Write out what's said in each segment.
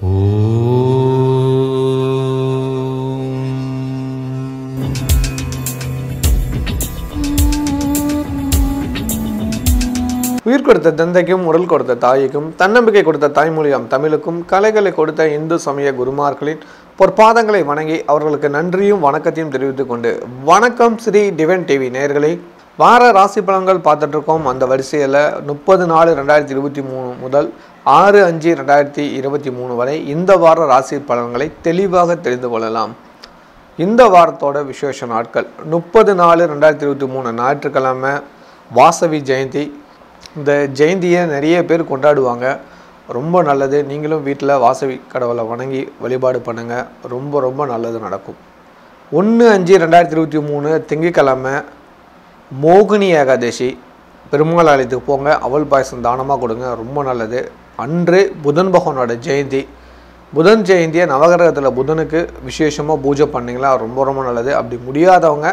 உயிர் கொடுத்த தந்தைக்கும் உடல் கொடுத்த தாய்க்கும் தன்னம்பிக்கை கொடுத்த தாய்மொழியாம் தமிழுக்கும் கலைகளை கொடுத்த இந்து சமய குருமார்களின் பொற்பாதங்களை வணங்கி அவர்களுக்கு நன்றியும் வணக்கத்தையும் தெரிவித்துக் கொண்டு வணக்கம் ஸ்ரீ டிவன் டிவி நேயர்களே வார ராசி பலன்கள் பார்த்துட்டு இருக்கோம் அந்த வரிசையில் முப்பது நாலு ரெண்டாயிரத்தி இருபத்தி மூணு முதல் ஆறு அஞ்சு ரெண்டாயிரத்தி இருபத்தி மூணு வரை இந்த வார ராசி பலன்களை தெளிவாக தெரிந்து கொள்ளலாம் இந்த வாரத்தோட விசேஷ நாட்கள் முப்பது நாலு ரெண்டாயிரத்தி இருபத்தி மூணு ஞாயிற்றுக்கிழமை வாசவி ஜெயந்தி இந்த ஜெயந்தியை நிறைய பேர் கொண்டாடுவாங்க ரொம்ப நல்லது நீங்களும் வீட்டில் வாசவி கடவுளை வணங்கி வழிபாடு பண்ணுங்கள் ரொம்ப ரொம்ப நல்லது நடக்கும் ஒன்று அஞ்சு ரெண்டாயிரத்தி இருபத்தி மூணு திங்கட்கிழமை மோகினி ஏகாதசி பெருமாள் ஆலயத்துக்கு போங்க அவல் பாயசம் தானமாக கொடுங்க ரொம்ப நல்லது அன்று புதன் பகவானோட ஜெயந்தி புதன் ஜெயந்தியை நவகிரகத்தில் புதனுக்கு விசேஷமாக பூஜை பண்ணிங்களா ரொம்ப ரொம்ப நல்லது அப்படி முடியாதவங்க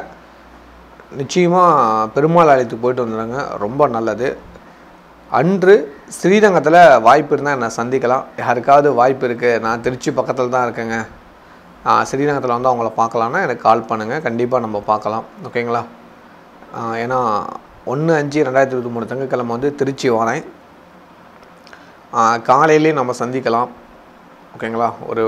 நிச்சயமாக பெருமாள் ஆலயத்துக்கு போயிட்டு வந்துடுங்க ரொம்ப நல்லது அன்று ஸ்ரீரங்கத்தில் வாய்ப்பு இருந்தால் என்னை சந்திக்கலாம் யாருக்காவது வாய்ப்பு இருக்குது நான் திருச்சி பக்கத்தில் தான் இருக்கேங்க ஆ, ஸ்ரீரங்கத்தில் வந்து அவங்கள பார்க்கலான்னா எனக்கு கால் பண்ணுங்கள் கண்டிப்பாக நம்ம பார்க்கலாம் ஓகேங்களா ஆ, ஏன்னா ஒன்று அஞ்சு ரெண்டாயிரத்தி இருபத்தி மூணு திங்கட்கிழமை வந்து திருச்சி வரேன் ஆ, காலையிலேயே நம்ம சந்திக்கலாம் ஓகேங்களா ஒரு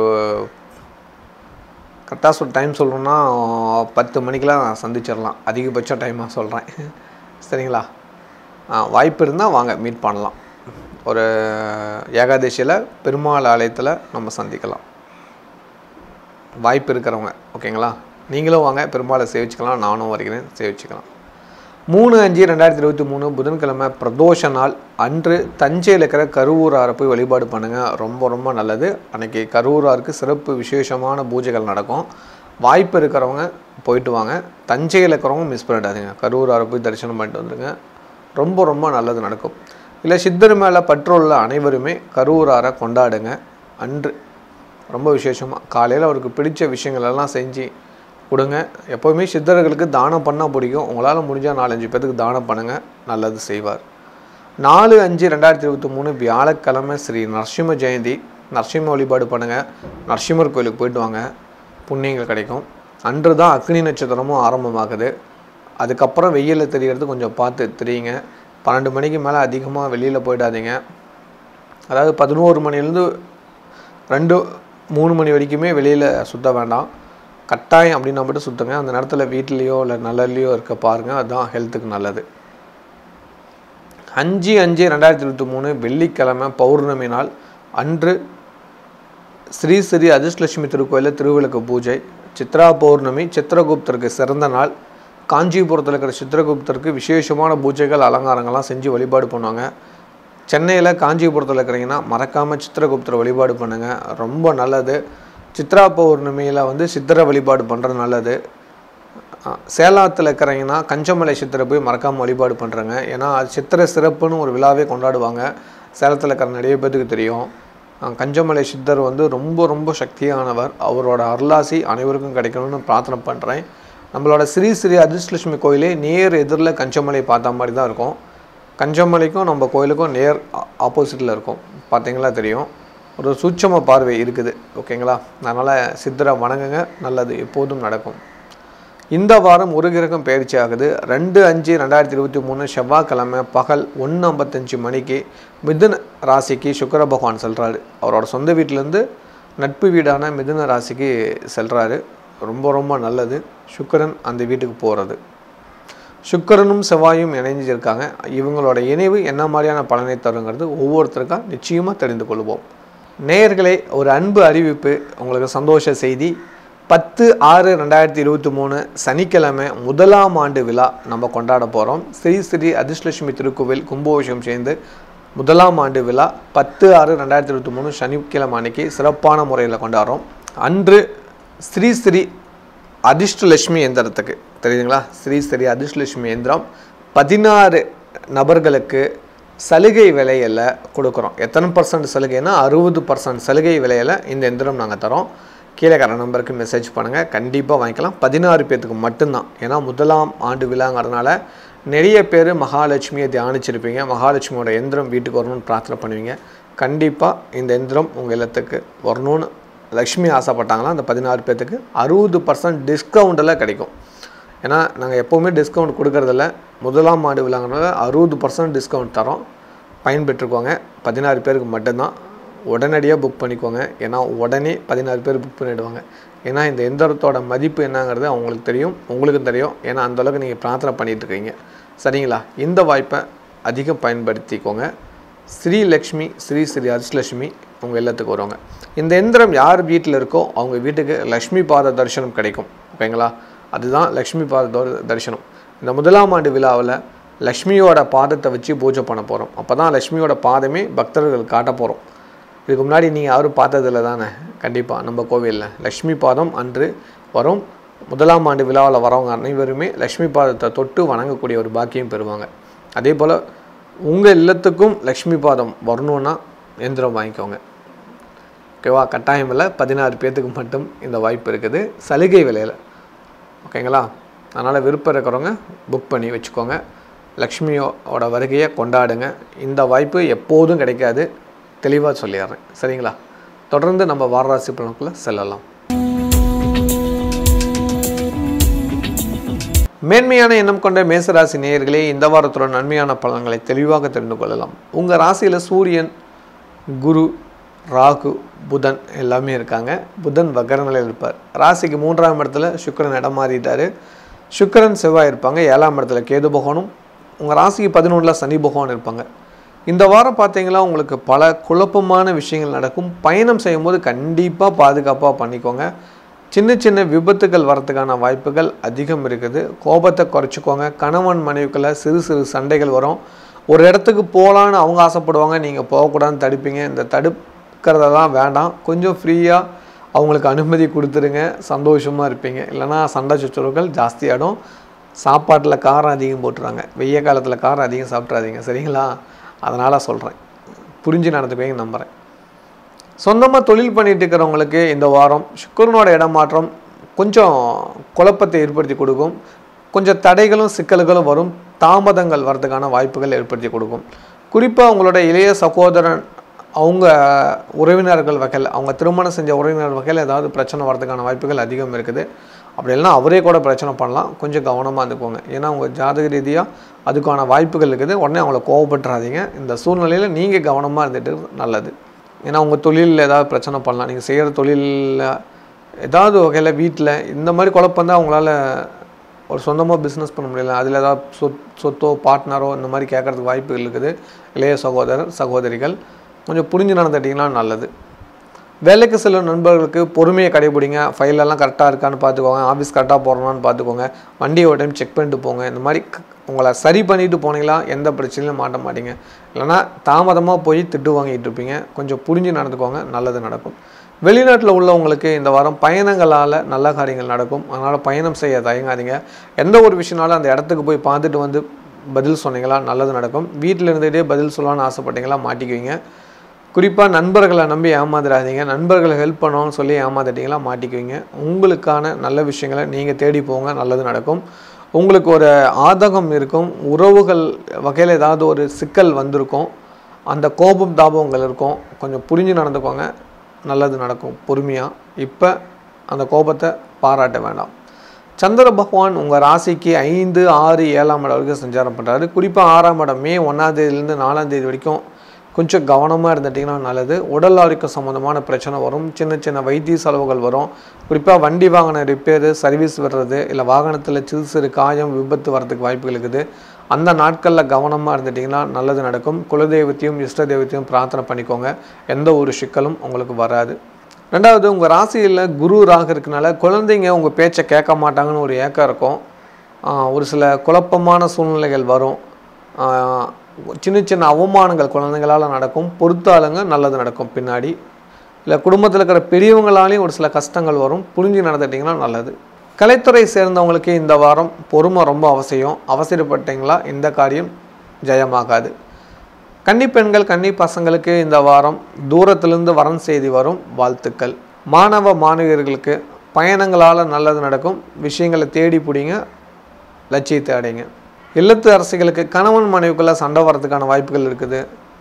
கரெக்டாக சொல் டைம் சொல்லணும்னா பத்து மணிக்கெலாம் சந்திச்சிடலாம் அதிகபட்ச டைமாக சொல்கிறேன் சரிங்களா ஆ, வாய்ப்பு இருந்தால் வாங்க மீட் பண்ணலாம் ஒரு ஏகாதசியில் பெருமாள் ஆலயத்தில் நம்ம சந்திக்கலாம் வாய்ப்பு இருக்கிறவங்க ஓகேங்களா நீங்களும் வாங்க பெருமாளை சேவிச்சுக்கலாம் நானும் வருகிறேன் சேவிச்சுக்கலாம் மூணு அஞ்சு ரெண்டாயிரத்தி இருபத்தி மூணு புதன்கிழமை பிரதோஷ நாள் அன்று தஞ்சையில் இருக்கிற கருவூராரை போய் வழிபாடு பண்ணுங்கள் ரொம்ப ரொம்ப நல்லது அன்னைக்கு கருவூராருக்கு சிறப்பு விசேஷமான பூஜைகள் நடக்கும் வாய்ப்பு இருக்கிறவங்க போயிட்டு வாங்க தஞ்சையில் இருக்கிறவங்க மிஸ் பண்ணிடாதீங்க கருவூராரை போய் தரிசனம் பண்ணிட்டு வந்துடுங்க ரொம்ப ரொம்ப நல்லது நடக்கும் இல்லை சித்தர் மேலே பற்றுள்ள அனைவருமே கருவூராரை கொண்டாடுங்க அன்று ரொம்ப விசேஷமாக காலையில் அவருக்கு பிடிச்ச விஷயங்கள் எல்லாம் செஞ்சு கொடுங்க எப்போவுமே சித்தர்களுக்கு தானம் பண்ணால் பிடிக்கும் உங்களால் முடிஞ்சால் நாலஞ்சு பேத்துக்கு தானம் பண்ணுங்கள் நல்லது செய்வார் நாலு அஞ்சு ரெண்டாயிரத்தி இருபத்தி மூணு வியாழக்கிழமை ஸ்ரீ நரசிம்ம ஜெயந்தி நரசிம்ம வழிபாடு பண்ணுங்கள் நரசிம்மர் கோயிலுக்கு போயிட்டு வாங்க புண்ணியங்கள் கிடைக்கும் அன்று தான் அக்னி நட்சத்திரமும் ஆரம்பமாகுது அதுக்கப்புறம் வெயிலில் தெரியறது கொஞ்சம் பார்த்து தெரியுங்க பன்னெண்டு மணிக்கு மேலே அதிகமாக வெளியில் போயிடாதீங்க அதாவது பதினோரு மணிலேருந்து ரெண்டு மூணு மணி வரைக்குமே வெளியில் சுத்த வேண்டாம் கட்டாயம் அப்படின்னா மட்டும் சுற்றுங்க அந்த நேரத்தில் வீட்லேயோ இல்லை நல்லலையோ இருக்க பாருங்கள் அதுதான் ஹெல்த்துக்கு நல்லது அஞ்சு அஞ்சு ரெண்டாயிரத்தி இருபத்தி மூணு வெள்ளிக்கிழமை பௌர்ணமி நாள் அன்று ஸ்ரீ ஸ்ரீ அதிர்ஷ்லட்சுமி திருக்கோயிலில் திருவிளக்கு பூஜை சித்ரா பௌர்ணமி சித்திரகுப்தருக்கு சிறந்த நாள் காஞ்சிபுரத்தில் இருக்கிற சித்திரகுப்தருக்கு விசேஷமான பூஜைகள் அலங்காரங்கள்லாம் செஞ்சு வழிபாடு பண்ணுவாங்க சென்னையில் காஞ்சிபுரத்தில் இருக்கிறீங்கன்னா மறக்காமல் சித்திரகுப்தர் வழிபாடு பண்ணுங்கள் ரொம்ப நல்லது சித்ரா பௌர்ணமியில் வந்து சித்திரை வழிபாடு பண்ணுறது நல்லது அஹ் சேலத்தில் இருக்கிறீங்கன்னா கஞ்சமலை சித்திரை போய் மறக்காமல் வழிபாடு பண்ணுறேங்க ஏன்னா அது சித்திரை சிறப்புன்னு ஒரு விழாவே கொண்டாடுவாங்க சேலத்தில் இருக்கிற நிறைய பேத்துக்கு தெரியும் அஹ் கஞ்சமலை சித்தர் வந்து ரொம்ப ரொம்ப சக்தியானவர் அவரோட அருளாசி அனைவருக்கும் கிடைக்கணும்னு பிரார்த்தனை பண்ணுறேன் நம்மளோட ஸ்ரீ ஸ்ரீ அதிர்ஷ்லட்சுமி கோயிலே நேர் எதிரில் கஞ்சமலை பார்த்த மாதிரி தான் இருக்கும் கஞ்சமலைக்கும் நம்ம கோயிலுக்கும் நேர் ஆப்போசிட்டில் இருக்கும் பார்த்தீங்களா தெரியும் ஒரு சூட்சம பார்வை இருக்குது ஓகேங்களா அதனால் சித்தரை வணங்குங்க நல்லது எப்போதும் நடக்கும் இந்த வாரம் ஒரு கிரகம் பயிற்சி ஆகுது ரெண்டு அஞ்சு ரெண்டாயிரத்தி இருபத்தி மூணு செவ்வாய்க்கிழமை பகல் ஒன்று ஐம்பத்தஞ்சு மணிக்கு மிதுன ராசிக்கு சுக்கிர பகவான் செல்கிறாரு அவரோட சொந்த வீட்டிலேருந்து நட்பு வீடான மிதுன ராசிக்கு செல்கிறாரு ரொம்ப ரொம்ப நல்லது சுக்கிரன் அந்த வீட்டுக்கு போகிறது சுக்கிரனும் செவ்வாயும் இணைஞ்சிருக்காங்க இவங்களோட இணைவு என்ன மாதிரியான பலனை தருங்கிறது ஒவ்வொருத்தருக்கா நிச்சயமாக தெரிந்து கொள்வோம் நேயர்களே ஒரு அன்பு அறிவிப்பு உங்களுக்கு சந்தோஷ செய்தி பத்து ஆறு ரெண்டாயிரத்தி இருபத்தி மூணு சனிக்கிழமை முதலாம் ஆண்டு விழா நம்ம கொண்டாட போகிறோம் ஸ்ரீ ஸ்ரீ அதிர்ஷ்லட்சுமி திருக்கோவில் கும்பாபிஷேகம் சேர்ந்து முதலாம் ஆண்டு விழா பத்து ஆறு ரெண்டாயிரத்தி இருபத்தி மூணு சனிக்கிழமை அன்னைக்கு சிறப்பான முறையில் கொண்டாடுறோம் அன்று ஸ்ரீ ஸ்ரீ அதிர்ஷ்டலட்சுமி எந்திரத்துக்கு தெரியுதுங்களா ஸ்ரீ ஸ்ரீ அதிர்ஷ்டலட்சுமி எந்திரம் பதினாறு நபர்களுக்கு சலுகை விலையில் கொடுக்குறோம் எத்தனை பர்சன்ட் சலுகைனா அறுபது பர்சன்ட் சலுகை விலையில் இந்த எந்திரம் நாங்கள் தரோம் கீழே கர நம்பருக்கு மெசேஜ் பண்ணுங்கள் கண்டிப்பாக வாங்கிக்கலாம் பதினாறு பேர்த்துக்கு மட்டும்தான் ஏன்னா முதலாம் ஆண்டு விழாங்கிறதுனால நிறைய பேர் மகாலட்சுமியை தியானிச்சிருப்பீங்க மகாலட்சுமியோட எந்திரம் வீட்டுக்கு வரணும்னு பிரார்த்தனை பண்ணுவீங்க கண்டிப்பாக இந்த எந்திரம் உங்கள் இல்லத்துக்கு வரணும்னு லக்ஷ்மி ஆசைப்பட்டாங்களா அந்த பதினாறு பேர்த்துக்கு அறுபது பர்சன்ட் டிஸ்கவுண்ட்டில் கிடைக்கும் ஏன்னா நாங்கள் எப்போவுமே டிஸ்கவுண்ட் கொடுக்கறதில்ல முதலாம் ஆண்டு விழாங்கிறனால அறுபது பர்சன்ட் டிஸ்கவுண்ட் தரோம் பயன்பெற்றுக்கோங்க பதினாறு பேருக்கு மட்டும்தான் உடனடியாக புக் பண்ணிக்கோங்க ஏன்னா உடனே பதினாறு பேர் புக் பண்ணிவிடுவாங்க ஏன்னா இந்த எந்திரத்தோட மதிப்பு என்னங்கிறது அவங்களுக்கு தெரியும் உங்களுக்கும் தெரியும் ஏன்னா அந்தளவுக்கு நீங்கள் பிரார்த்தனை பண்ணிட்டு இருக்கீங்க சரிங்களா இந்த வாய்ப்பை அதிகம் பயன்படுத்திக்கோங்க ஸ்ரீலக்ஷ்மி ஸ்ரீ ஸ்ரீ அரிஷ்லட்சுமி உங்கள் இல்லத்துக்கு வருவாங்க இந்த எந்திரம் யார் வீட்டில் இருக்கோ அவங்க வீட்டுக்கு லக்ஷ்மி பாத தரிசனம் கிடைக்கும் ஓகேங்களா அதுதான் லக்ஷ்மி பாத தோ- தரிசனம் இந்த முதலாம் ஆண்டு விழாவில் லக்ஷ்மியோட பாதத்தை வச்சு பூஜை பண்ண போகிறோம் அப்போ தான் லக்ஷ்மியோட பாதமே பக்தர்கள் காட்ட போகிறோம் இதுக்கு முன்னாடி நீங்கள் யாரும் பார்த்ததில்ல தானே கண்டிப்பாக நம்ம கோவிலில் லக்ஷ்மி பாதம் அன்று வரும் முதலாம் ஆண்டு விழாவில் வரவங்க அனைவருமே லக்ஷ்மி பாதத்தை தொட்டு வணங்கக்கூடிய ஒரு பாக்கியம் பெறுவாங்க அதே போல் உங்கள் இல்லத்துக்கும் லக்ஷ்மி பாதம் வரணுன்னா எந்திரம் வாங்கிக்கோங்க ஓகேவா கட்டாயம் இல்லை பதினாறு பேர்த்துக்கு மட்டும் இந்த வாய்ப்பு இருக்குது சலுகை விலையில் ஓகேங்களா அதனால் விருப்பம் இருக்கிறவங்க புக் பண்ணி வச்சுக்கோங்க லக்ஷ்மியோட வருகையை கொண்டாடுங்க இந்த வாய்ப்பு எப்போதும் கிடைக்காது தெளிவாக சொல்லிடுறேன் சரிங்களா தொடர்ந்து நம்ம வாரராசி பலனுக்குள்ளே செல்லலாம் மேன்மையான எண்ணம் கொண்ட மேசராசி நேயர்களே இந்த வாரத்தோட நன்மையான பலன்களை தெளிவாக தெரிந்து கொள்ளலாம் உங்கள் ராசியில் சூரியன் குரு ராகு புதன் எல்லாமே இருக்காங்க புதன் வக்கர நிலையில் இருப்பார் ராசிக்கு மூன்றாம் இடத்துல சுக்கிரன் இடம் மாறிட்டாரு சுக்கிரன் செவ்வாய் இருப்பாங்க ஏழாம் இடத்துல கேது பகவானும் உங்கள் ராசிக்கு பதினொன்றில் சனி பகவான் இருப்பாங்க இந்த வாரம் பார்த்தீங்கன்னா உங்களுக்கு பல குழப்பமான விஷயங்கள் நடக்கும் பயணம் செய்யும்போது கண்டிப்பாக பாதுகாப்பாக பண்ணிக்கோங்க சின்ன சின்ன விபத்துகள் வரதுக்கான வாய்ப்புகள் அதிகம் இருக்குது கோபத்தை குறைச்சிக்கோங்க கணவன் மனைவிக்குள்ள சிறு சிறு சண்டைகள் வரும் ஒரு இடத்துக்கு போகலான்னு அவங்க ஆசைப்படுவாங்க நீங்கள் போகக்கூடாதுன்னு தடுப்பீங்க இந்த தடுக்கிறதெல்லாம் வேண்டாம் கொஞ்சம் ஃப்ரீயாக அவங்களுக்கு அனுமதி கொடுத்துருங்க சந்தோஷமாக இருப்பீங்க இல்லைன்னா சண்டை சச்சரவுகள் ஜாஸ்தியாகிடும் சாப்பாட்டில் காரம் அதிகம் போட்டுறாங்க வெய்ய காலத்தில் காரம் அதிகம் சாப்பிட்றாதீங்க சரிங்களா அதனால் சொல்கிறேன் புரிஞ்சு நடந்துக்குவீங்க நம்புகிறேன் சொந்தமாக தொழில் பண்ணிட்டு இருக்கிறவங்களுக்கு இந்த வாரம் சுக்கரனோட இடமாற்றம் கொஞ்சம் குழப்பத்தை ஏற்படுத்தி கொடுக்கும் கொஞ்சம் தடைகளும் சிக்கல்களும் வரும் தாமதங்கள் வரதுக்கான வாய்ப்புகள் ஏற்படுத்தி கொடுக்கும் குறிப்பாக உங்களோட இளைய சகோதரன் அவங்க உறவினர்கள் வகையில் அவங்க திருமணம் செஞ்ச உறவினர் வகையில் ஏதாவது பிரச்சனை வரதுக்கான வாய்ப்புகள் அதிகம் இருக்குது அப்படி இல்லைன்னா அவரே கூட பிரச்சனை பண்ணலாம் கொஞ்சம் கவனமாக இருந்துக்கோங்க ஏன்னா உங்கள் ஜாதக ரீதியாக அதுக்கான வாய்ப்புகள் இருக்குது உடனே அவங்கள கோவப்பட்டுறாதீங்க இந்த சூழ்நிலையில் நீங்கள் கவனமாக இருந்துட்டு நல்லது ஏன்னா உங்கள் தொழிலில் ஏதாவது பிரச்சனை பண்ணலாம் நீங்கள் செய்கிற தொழிலில் ஏதாவது வகையில் வீட்டில் இந்த மாதிரி குழப்பம் தான் அவங்களால ஒரு சொந்தமாக பிஸ்னஸ் பண்ண முடியல அதில் ஏதாவது சொத் சொத்தோ பார்ட்னரோ இந்த மாதிரி கேட்கறதுக்கு வாய்ப்புகள் இருக்குது இளைய சகோதரர் சகோதரிகள் கொஞ்சம் புரிஞ்சு நடந்துட்டிங்கன்னா நல்லது வேலைக்கு செல்லும் நண்பர்களுக்கு பொறுமையை கடைபிடிங்க ஃபைலெல்லாம் கரெக்டாக இருக்கான்னு பார்த்துக்கோங்க ஆஃபீஸ் கரெக்டாக போகிறோம்னு பார்த்துக்கோங்க வண்டியை ஒரு டைம் செக் பண்ணிட்டு போங்க இந்த மாதிரி க- உங்களை சரி பண்ணிட்டு போனீங்களா எந்த பிரச்சனையும் மாட்ட மாட்டீங்க இல்லைன்னா தாமதமாக போய் திட்டு வாங்கிட்டு இருப்பீங்க கொஞ்சம் புரிஞ்சு நடந்துக்கோங்க நல்லது நடக்கும் வெளிநாட்டில் உள்ளவங்களுக்கு இந்த வாரம் பயணங்களால் நல்ல காரியங்கள் நடக்கும் அதனால் பயணம் செய்ய தயங்காதீங்க எந்த ஒரு விஷயம்னாலும் அந்த இடத்துக்கு போய் பார்த்துட்டு வந்து பதில் சொன்னீங்களா நல்லது நடக்கும் வீட்டில் இருந்துகிட்டே பதில் சொல்லலாம்னு ஆசைப்பட்டீங்களா மாட்டிக்குவீங்க குறிப்பாக நண்பர்களை நம்பி ஏமாந்துடாதீங்க நண்பர்களை ஹெல்ப் பண்ணோன்னு சொல்லி ஏமாந்துட்டீங்களா மாட்டிக்குவீங்க உங்களுக்கான நல்ல விஷயங்களை நீங்கள் தேடி போங்க நல்லது நடக்கும் உங்களுக்கு ஒரு ஆதகம் இருக்கும் உறவுகள் வகையில் ஏதாவது ஒரு சிக்கல் வந்திருக்கும் அந்த கோபம் தாபங்கள் இருக்கும் கொஞ்சம் புரிஞ்சு நடந்துக்கோங்க நல்லது நடக்கும் பொறுமையாக இப்போ அந்த கோபத்தை பாராட்ட வேண்டாம் சந்திர பகவான் உங்கள் ராசிக்கு ஐந்து ஆறு ஏழாம் இடம் வரைக்கும் சஞ்சாரம் பண்ணுறாரு குறிப்பாக ஆறாம் இடம் மே ஒன்றாம் தேதியிலேருந்து நாலாம் தேதி வரைக்கும் கொஞ்சம் கவனமாக இருந்துட்டிங்கன்னா நல்லது உடல் ஆரோக்கியம் சம்மந்தமான பிரச்சனை வரும் சின்ன சின்ன வைத்திய செலவுகள் வரும் குறிப்பாக வண்டி வாகன ரிப்பேரு சர்வீஸ் வர்றது இல்லை வாகனத்தில் சிறு சிறு காயம் விபத்து வரதுக்கு வாய்ப்புகள் இருக்குது அந்த நாட்களில் கவனமாக இருந்துட்டிங்கன்னா நல்லது நடக்கும் குலதெய்வத்தையும் இஷ்ட தெய்வத்தையும் பிரார்த்தனை பண்ணிக்கோங்க எந்த ஒரு சிக்கலும் உங்களுக்கு வராது ரெண்டாவது உங்கள் ராசியில் குரு ராகு இருக்கனால குழந்தைங்க உங்கள் பேச்சை கேட்க மாட்டாங்கன்னு ஒரு ஏக்கம் இருக்கும் ஆஹ் ஒரு சில குழப்பமான சூழ்நிலைகள் வரும் ஆஹ் சின்ன சின்ன அவமானங்கள் குழந்தைங்களால் நடக்கும் பொறுத்தாளுங்க நல்லது நடக்கும் பின்னாடி இல்லை குடும்பத்தில் இருக்கிற பெரியவங்களாலையும் ஒரு சில கஷ்டங்கள் வரும் புரிஞ்சு நடந்துட்டிங்கன்னா நல்லது கலைத்துறை சேர்ந்தவங்களுக்கு இந்த வாரம் பொறுமை ரொம்ப அவசியம் அவசரப்பட்டீங்களா இந்த காரியம் ஜெயமாகாது கன்னி பெண்கள் கன்னி பசங்களுக்கு இந்த வாரம் தூரத்திலிருந்து வரன் செய்தி வரும் வாழ்த்துக்கள் மாணவ மாணவியர்களுக்கு பயணங்களால் நல்லது நடக்கும் விஷயங்களை தேடி பிடிங்க லட்சியத்தை அடைங்க இல்லத்து அரசிகளுக்கு கணவன் மனைவிக்குள்ள சண்டை வரதுக்கான வாய்ப்புகள் இருக்குது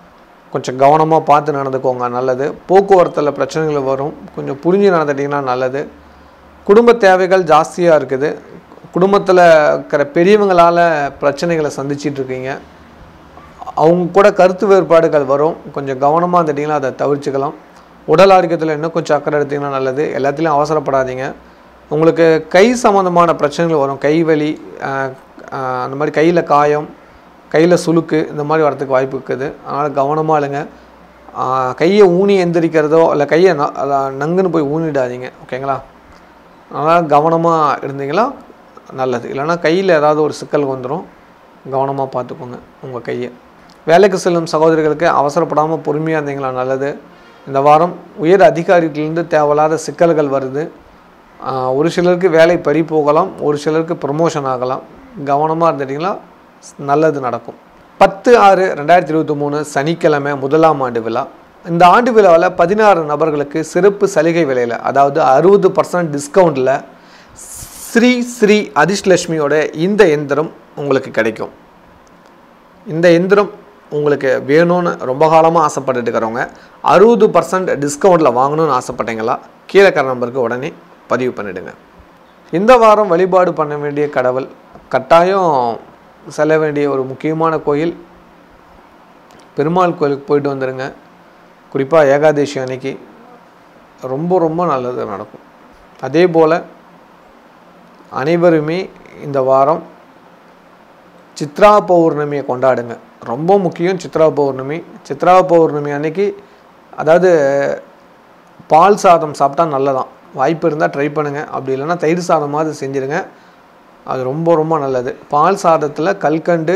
கொஞ்சம் கவனமாக பார்த்து நடந்துக்கோங்க நல்லது போக்குவரத்தில் பிரச்சனைகள் வரும் கொஞ்சம் புரிஞ்சு நடந்துட்டிங்கன்னா நல்லது குடும்ப தேவைகள் ஜாஸ்தியாக இருக்குது குடும்பத்தில் இருக்கிற பெரியவங்களால் பிரச்சனைகளை சந்திச்சிட்டு இருக்கீங்க அவங்க கூட கருத்து வேறுபாடுகள் வரும் கொஞ்சம் கவனமாக இருந்துட்டிங்கன்னா அதை தவிர்த்துக்கலாம் உடல் ஆரோக்கியத்தில் இன்னும் கொஞ்சம் அக்கறை எடுத்திங்கன்னா நல்லது எல்லாத்துலேயும் அவசரப்படாதீங்க உங்களுக்கு கை சம்மந்தமான பிரச்சனைகள் வரும் கை வலி ஆஹ், ஆஹ், அந்த மாதிரி கையில் காயம் கையில் சுளுக்கு இந்த மாதிரி வரதுக்கு வாய்ப்பு இருக்குது அதனால் கவனமாக இல்லைங்க கையை ஊனி எந்திரிக்கிறதோ இல்லை கையை ந- அத- நங்குன்னு போய் ஊனிடாதீங்க ஓகேங்களா அதனால் கவனமாக இருந்தீங்களா நல்லது இல்லைன்னா கையில் ஏதாவது ஒரு சிக்கல் வந்துடும் கவனமாக பார்த்துக்கோங்க உங்கள் கையை வேலைக்கு செல்லும் சகோதரிகளுக்கு அவசரப்படாமல் பொறுமையாக இருந்தீங்களா நல்லது இந்த வாரம் உயர் அதிகாரிகளிலிருந்து தேவையில்லாத சிக்கல்கள் வருது ஆஹ் ஒரு சிலருக்கு வேலை பறி போகலாம் ஒரு சிலருக்கு ப்ரமோஷன் ஆகலாம் கவனமாக இருந்துட்டிங்களா நல்லது நடக்கும் பத்து ஆறு ரெண்டாயிரத்தி இருபத்தி மூணு சனிக்கிழமை முதலாம் ஆண்டு விழா இந்த ஆண்டு விழாவில் பதினாறு நபர்களுக்கு சிறப்பு சலுகை விலையில் அதாவது அறுபது பர்சன்ட் டிஸ்கவுண்ட்டில் ஸ்ரீ ஸ்ரீ அதிர்ஷ்லட்சுமியோட இந்த எந்திரம் உங்களுக்கு கிடைக்கும் இந்த எந்திரம் உங்களுக்கு வேணும்னு ரொம்ப காலமாக ஆசைப்பட்டுட்டு இருக்கிறவங்க அறுபது பர்சன்ட் டிஸ்கவுண்ட்டில் வாங்கணும்னு ஆசைப்பட்டீங்களா கீழே இருக்கிற நம்பருக்கு உடனே பதிவு பண்ணிடுங்க இந்த வாரம் வழிபாடு பண்ண வேண்டிய கடவுள் கட்டாயம் செல்ல வேண்டிய ஒரு முக்கியமான கோயில் பெருமாள் கோயிலுக்கு போயிட்டு வந்துடுங்க குறிப்பாக ஏகாதேசி அன்னைக்கு ரொம்ப ரொம்ப நல்லது நடக்கும் அதே போல் அனைவருமே இந்த வாரம் சித்ரா பௌர்ணமியை கொண்டாடுங்க ரொம்ப முக்கியம் சித்ரா பௌர்ணமி சித்ரா பௌர்ணமி அன்னைக்கு அதாவது பால் சாதம் சாப்பிட்டா நல்லதான் வாய்ப்பு இருந்தால் ட்ரை பண்ணுங்கள் அப்படி இல்லைன்னா தயிர் சாதமாவது செஞ்சுருங்க அது ரொம்ப ரொம்ப நல்லது பால் சாதத்தில் கல்கண்டு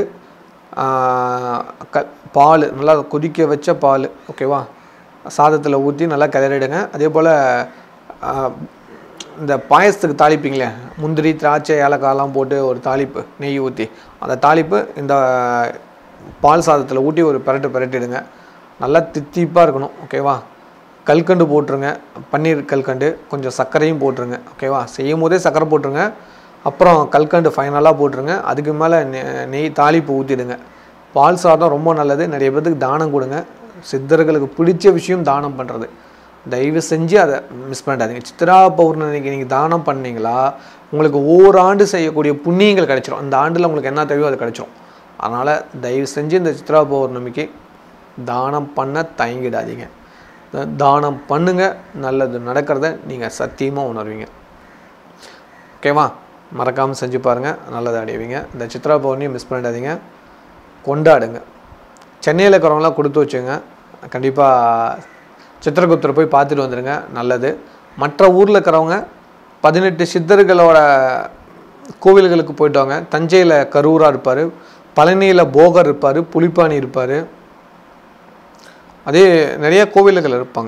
க பால் நல்லா கொதிக்க வச்ச பால் ஓகேவா சாதத்தில் ஊற்றி நல்லா கிளறிடுங்க அதே போல் இந்த பாயசத்துக்கு தாளிப்பீங்களே முந்திரி திராட்சை ஏலக்காய்லாம் போட்டு ஒரு தாளிப்பு நெய் ஊற்றி அந்த தாளிப்பு இந்த பால் சாதத்தில் ஊட்டி ஒரு பெரட்டு பெரட்டிடுங்க நல்லா தித்திப்பாக இருக்கணும் ஓகேவா கல்கண்டு போட்டுருங்க பன்னீர் கல்கண்டு கொஞ்சம் சர்க்கரையும் போட்டுருங்க ஓகேவா செய்யும் போதே சர்க்கரை போட்டுருங்க அப்புறம் கல்கண்டு ஃபைனலாக போட்டுருங்க அதுக்கு மேலே நெய் தாளிப்பு ஊற்றிடுங்க பால் சாதம் ரொம்ப நல்லது நிறைய பேர்த்துக்கு தானம் கொடுங்க சித்தர்களுக்கு பிடிச்ச விஷயம் தானம் பண்ணுறது தயவு செஞ்சு அதை மிஸ் பண்ணிடாதீங்க சித்ரா பௌர்ணமிக்கு நீங்கள் தானம் பண்ணீங்களா உங்களுக்கு ஓராண்டு செய்யக்கூடிய புண்ணியங்கள் கிடைச்சிரும் அந்த ஆண்டில் உங்களுக்கு என்ன தேவையோ அது கிடைச்சிரும் அதனால் தயவு செஞ்சு இந்த சித்ரா பௌர்ணமிக்கு தானம் பண்ண தயங்கிடாதீங்க த- தானம் பண்ணுங்க நல்லது நடக்கிறத நீங்கள் சத்தியமாக உணர்வீங்க ஓகேவா மறக்காமல் செஞ்சு பாருங்கள் நல்லதை அடைவீங்க இந்த சித்ரா பௌர்ணமியை மிஸ் பண்ணிடாதீங்க கொண்டாடுங்க சென்னையில் இருக்கிறவங்களாம் கொடுத்து வச்சுங்க கண்டிப்பாக சித்திரகுப்தரை போய் பார்த்துட்டு வந்துடுங்க நல்லது மற்ற ஊரில் இருக்கிறவங்க பதினெட்டு சித்தர்களோட கோவில்களுக்கு போயிட்டு வாங்க தஞ்சையில் கரூரா இருப்பார் பழனியில் போகர் இருப்பார் புலிப்பாணி இருப்பார் அதே நிறைய கோவில்கள் இருப்பாங்க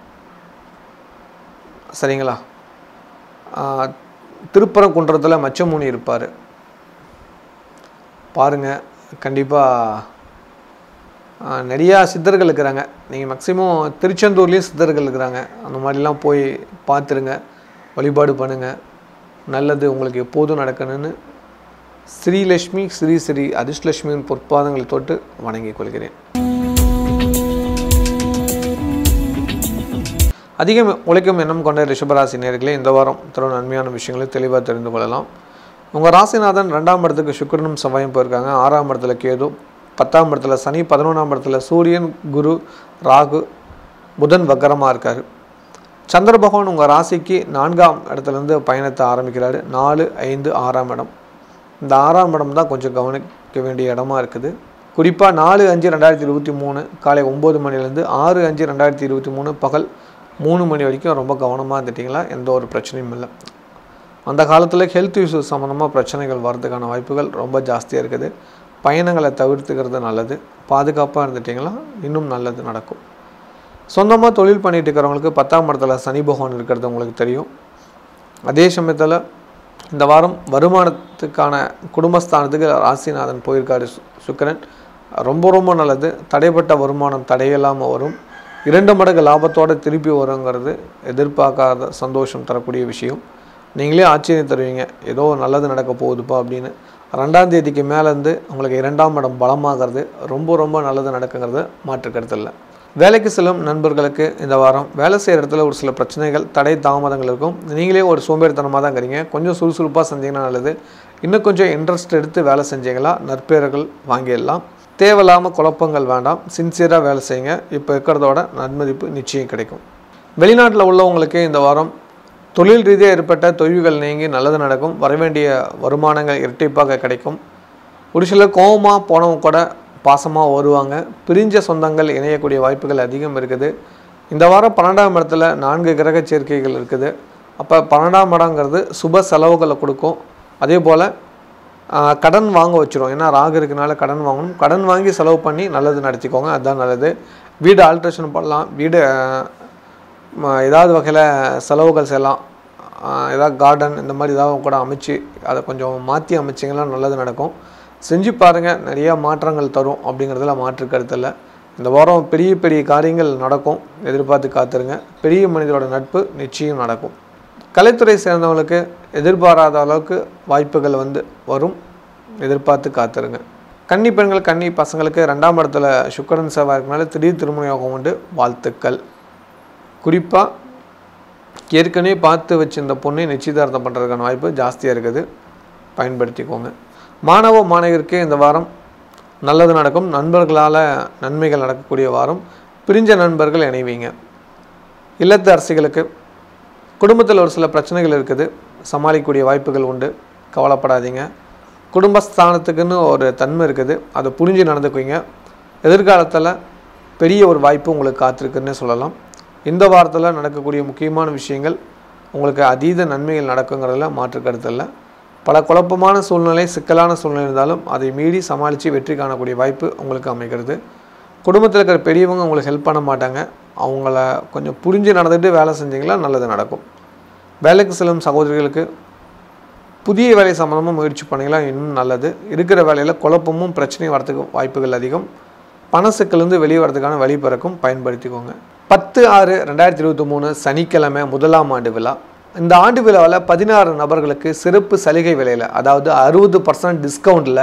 சரிங்களா ஆஹ், திருப்பரங்குன்றத்தில் மச்சமுனி இருப்பார் பாருங்கள் கண்டிப்பாக நிறையா சித்தர்கள் இருக்கிறாங்க நீங்கள் மேக்ஸிமம் திருச்செந்தூர்லேயும் சித்தர்கள் இருக்கிறாங்க அந்த மாதிரிலாம் போய் பார்த்துருங்க வழிபாடு பண்ணுங்கள் நல்லது உங்களுக்கு எப்போதும் நடக்கணும்னு ஸ்ரீலக்ஷ்மி ஸ்ரீ ஸ்ரீ அதிர்ஷ்லட்சுமியின் பொற்பாதங்களை தொட்டு வணங்கிக் கொள்கிறேன் அதிகம் உழைக்கும் எண்ணம் கொண்ட ரிஷபராசி நேர்களே இந்த வாரம் தரும் நன்மையான விஷயங்களை தெளிவாக தெரிந்து கொள்ளலாம் உங்கள் ராசிநாதன் ரெண்டாம் இடத்துக்கு சுக்கிரனும் செவ்வாயும் போயிருக்காங்க ஆறாம் இடத்துல கேது பத்தாம் இடத்துல சனி பதினொன்றாம் இடத்துல சூரியன் குரு ராகு புதன் வக்கரமாக இருக்கார் சந்திர பகவான் உங்கள் ராசிக்கு நான்காம் இடத்துலேருந்து பயணத்தை ஆரம்பிக்கிறாரு நாலு ஐந்து ஆறாம் இடம் இந்த ஆறாம் இடம் தான் கொஞ்சம் கவனிக்க வேண்டிய இடமா இருக்குது குறிப்பாக நாலு அஞ்சு ரெண்டாயிரத்தி இருபத்தி மூணு காலை ஒம்பது மணிலேருந்து ஆறு அஞ்சு ரெண்டாயிரத்தி இருபத்தி மூணு பகல் மூணு மணி வரைக்கும் ரொம்ப கவனமாக இருந்துட்டிங்களா எந்த ஒரு பிரச்சனையும் இல்லை அந்த காலத்தில் ஹெல்த் இஷ்யூஸ் சம்மந்தமாக பிரச்சனைகள் வர்றதுக்கான வாய்ப்புகள் ரொம்ப ஜாஸ்தியாக இருக்குது பயணங்களை தவிர்த்துக்கிறது நல்லது பாதுகாப்பாக இருந்துட்டிங்களா இன்னும் நல்லது நடக்கும் சொந்தமாக தொழில் பண்ணிட்டு இருக்கிறவங்களுக்கு பத்தாம் இடத்துல சனி பகவான் இருக்கிறது உங்களுக்கு தெரியும் அதே சமயத்தில் இந்த வாரம் வருமானத்துக்கான குடும்பஸ்தானத்துக்கு ராசிநாதன் போயிருக்காரு சு- சுக்கிரன் ரொம்ப ரொம்ப நல்லது தடைப்பட்ட வருமானம் தடையில்லாமல் வரும் இரண்டு மடங்கு லாபத்தோட திருப்பி வருங்கிறது எதிர்பார்க்காத சந்தோஷம் தரக்கூடிய விஷயம் நீங்களே ஆச்சரியம் தருவீங்க ஏதோ நல்லது நடக்க போகுதுப்பா அப்படின்னு ரெண்டாம் தேதிக்கு மேலேருந்து உங்களுக்கு இரண்டாம் இடம் பலமாகிறது ரொம்ப ரொம்ப நல்லது நடக்குங்கிறது மாற்று கருத்து இல்லை வேலைக்கு செல்லும் நண்பர்களுக்கு இந்த வாரம் வேலை செய்கிற இடத்துல ஒரு சில பிரச்சனைகள் தடை தாமதங்கள் இருக்கும் நீங்களே ஒரு சோம்பேறித்தனமாக தான் இருக்கிறீங்க கொஞ்சம் சுறுசுறுப்பாக செஞ்சீங்கன்னா நல்லது இன்னும் கொஞ்சம் இன்ட்ரெஸ்ட் எடுத்து வேலை செஞ்சீங்களா நற்பெயர்கள் வாங்கிடலாம் தேவையில்லாமல் குழப்பங்கள் வேண்டாம் சின்சியராக வேலை செய்யுங்க இப்போ இருக்கிறதோட நன்மதிப்பு நிச்சயம் கிடைக்கும் வெளிநாட்டில் உள்ளவங்களுக்கு இந்த வாரம் தொழில் ரீதியாக ஏற்பட்ட தொய்வுகள் நீங்கி நல்லது நடக்கும் வரவேண்டிய வருமானங்கள் இரட்டிப்பாக கிடைக்கும் ஒரு சிலர் கோபமாக போனவங்க கூட பாசமாக வருவாங்க பிரிஞ்ச சொந்தங்கள் இணையக்கூடிய வாய்ப்புகள் அதிகம் இருக்குது இந்த வாரம் பன்னெண்டாம் இடத்துல நான்கு கிரக சேர்க்கைகள் இருக்குது அப்போ பன்னெண்டாம் இடங்கிறது சுப செலவுகளை கொடுக்கும் அதே போல் கடன் வாங்க வச்சிரும் ஏன்னா ராகு இருக்கனால கடன் வாங்கணும் கடன் வாங்கி செலவு பண்ணி நல்லது நடத்திக்கோங்க அதுதான் நல்லது வீடு ஆல்ட்ரேஷன் பண்ணலாம் வீடு ஆஹ், ம- ஏதாவது வகையில் செலவுகள் செய்யலாம் ஆஹ், ஏதாவது கார்டன் இந்த மாதிரி ஏதாவது கூட அமைச்சு அதை கொஞ்சம் மாற்றி அமைச்சிங்கன்னா நல்லது நடக்கும் செஞ்சு பாருங்கள் நிறைய மாற்றங்கள் தரும் அப்படிங்கிறதுல மாற்று கருத்து இல்லை இந்த வாரம் பெரிய பெரிய காரியங்கள் நடக்கும் எதிர்பார்த்து காத்துருங்க பெரிய மனிதரோட நட்பு நிச்சயம் நடக்கும் கலைத்துறை சேர்ந்தவங்களுக்கு எதிர்பாராத அளவுக்கு வாய்ப்புகள் வந்து வரும் எதிர்பார்த்து காத்துருங்க கன்னி பெண்கள் கன்னி பசங்களுக்கு ரெண்டாம் இடத்துல சுக்கரன் செவ்வாய் இருக்கனால திடீர் திருமண யோகம் உண்டு வாழ்த்துக்கள் குறிப்பாக ஏற்கனவே பார்த்து வச்சிருந்த பொண்ணை நிச்சயதார்த்தம் பண்ணுறதுக்கான வாய்ப்பு ஜாஸ்தியாக இருக்குது பயன்படுத்திக்கோங்க மாணவ மாணவியருக்கு இந்த வாரம் நல்லது நடக்கும் நண்பர்களால் நன்மைகள் நடக்கக்கூடிய வாரம் பிரிஞ்ச நண்பர்கள் இணைவீங்க இல்லத்து அரசிகளுக்கு குடும்பத்தில் ஒரு சில பிரச்சனைகள் இருக்குது சமாளிக்கக்கூடிய வாய்ப்புகள் உண்டு கவலைப்படாதீங்க குடும்பஸ்தானத்துக்குன்னு ஒரு தன்மை இருக்குது அதை புரிஞ்சு நடந்துக்குவீங்க எதிர்காலத்தில் பெரிய ஒரு வாய்ப்பு உங்களுக்கு காத்திருக்குன்னே சொல்லலாம் இந்த வாரத்தில் நடக்கக்கூடிய முக்கியமான விஷயங்கள் உங்களுக்கு அதீத நன்மைகள் நடக்குங்கிறதுல மாற்று கருத்து இல்லை பல குழப்பமான சூழ்நிலை சிக்கலான சூழ்நிலை இருந்தாலும் அதை மீறி சமாளித்து வெற்றி காணக்கூடிய வாய்ப்பு உங்களுக்கு அமைகிறது குடும்பத்தில் இருக்கிற பெரியவங்க உங்களுக்கு ஹெல்ப் பண்ண மாட்டாங்க அவங்கள கொஞ்சம் புரிஞ்சு நடந்துட்டு வேலை செஞ்சீங்களா நல்லது நடக்கும் வேலைக்கு செல்லும் சகோதரிகளுக்கு புதிய வேலை சம்மந்தமாக முயற்சி பண்ணீங்களா இன்னும் நல்லது இருக்கிற வேலையில் குழப்பமும் பிரச்சனையும் வரதுக்கு வாய்ப்புகள் அதிகம் பண சிக்கலேருந்து வெளியே வரதுக்கான வழி பிறக்கும் பயன்படுத்திக்கோங்க பத்து ஆறு ரெண்டாயிரத்தி இருபத்தி மூணு சனிக்கிழமை முதலாம் ஆண்டு விழா இந்த ஆண்டு விழாவில் பதினாறு நபர்களுக்கு சிறப்பு சலுகை விலையில் அதாவது அறுபது பர்சன்ட் டிஸ்கவுண்ட்டில்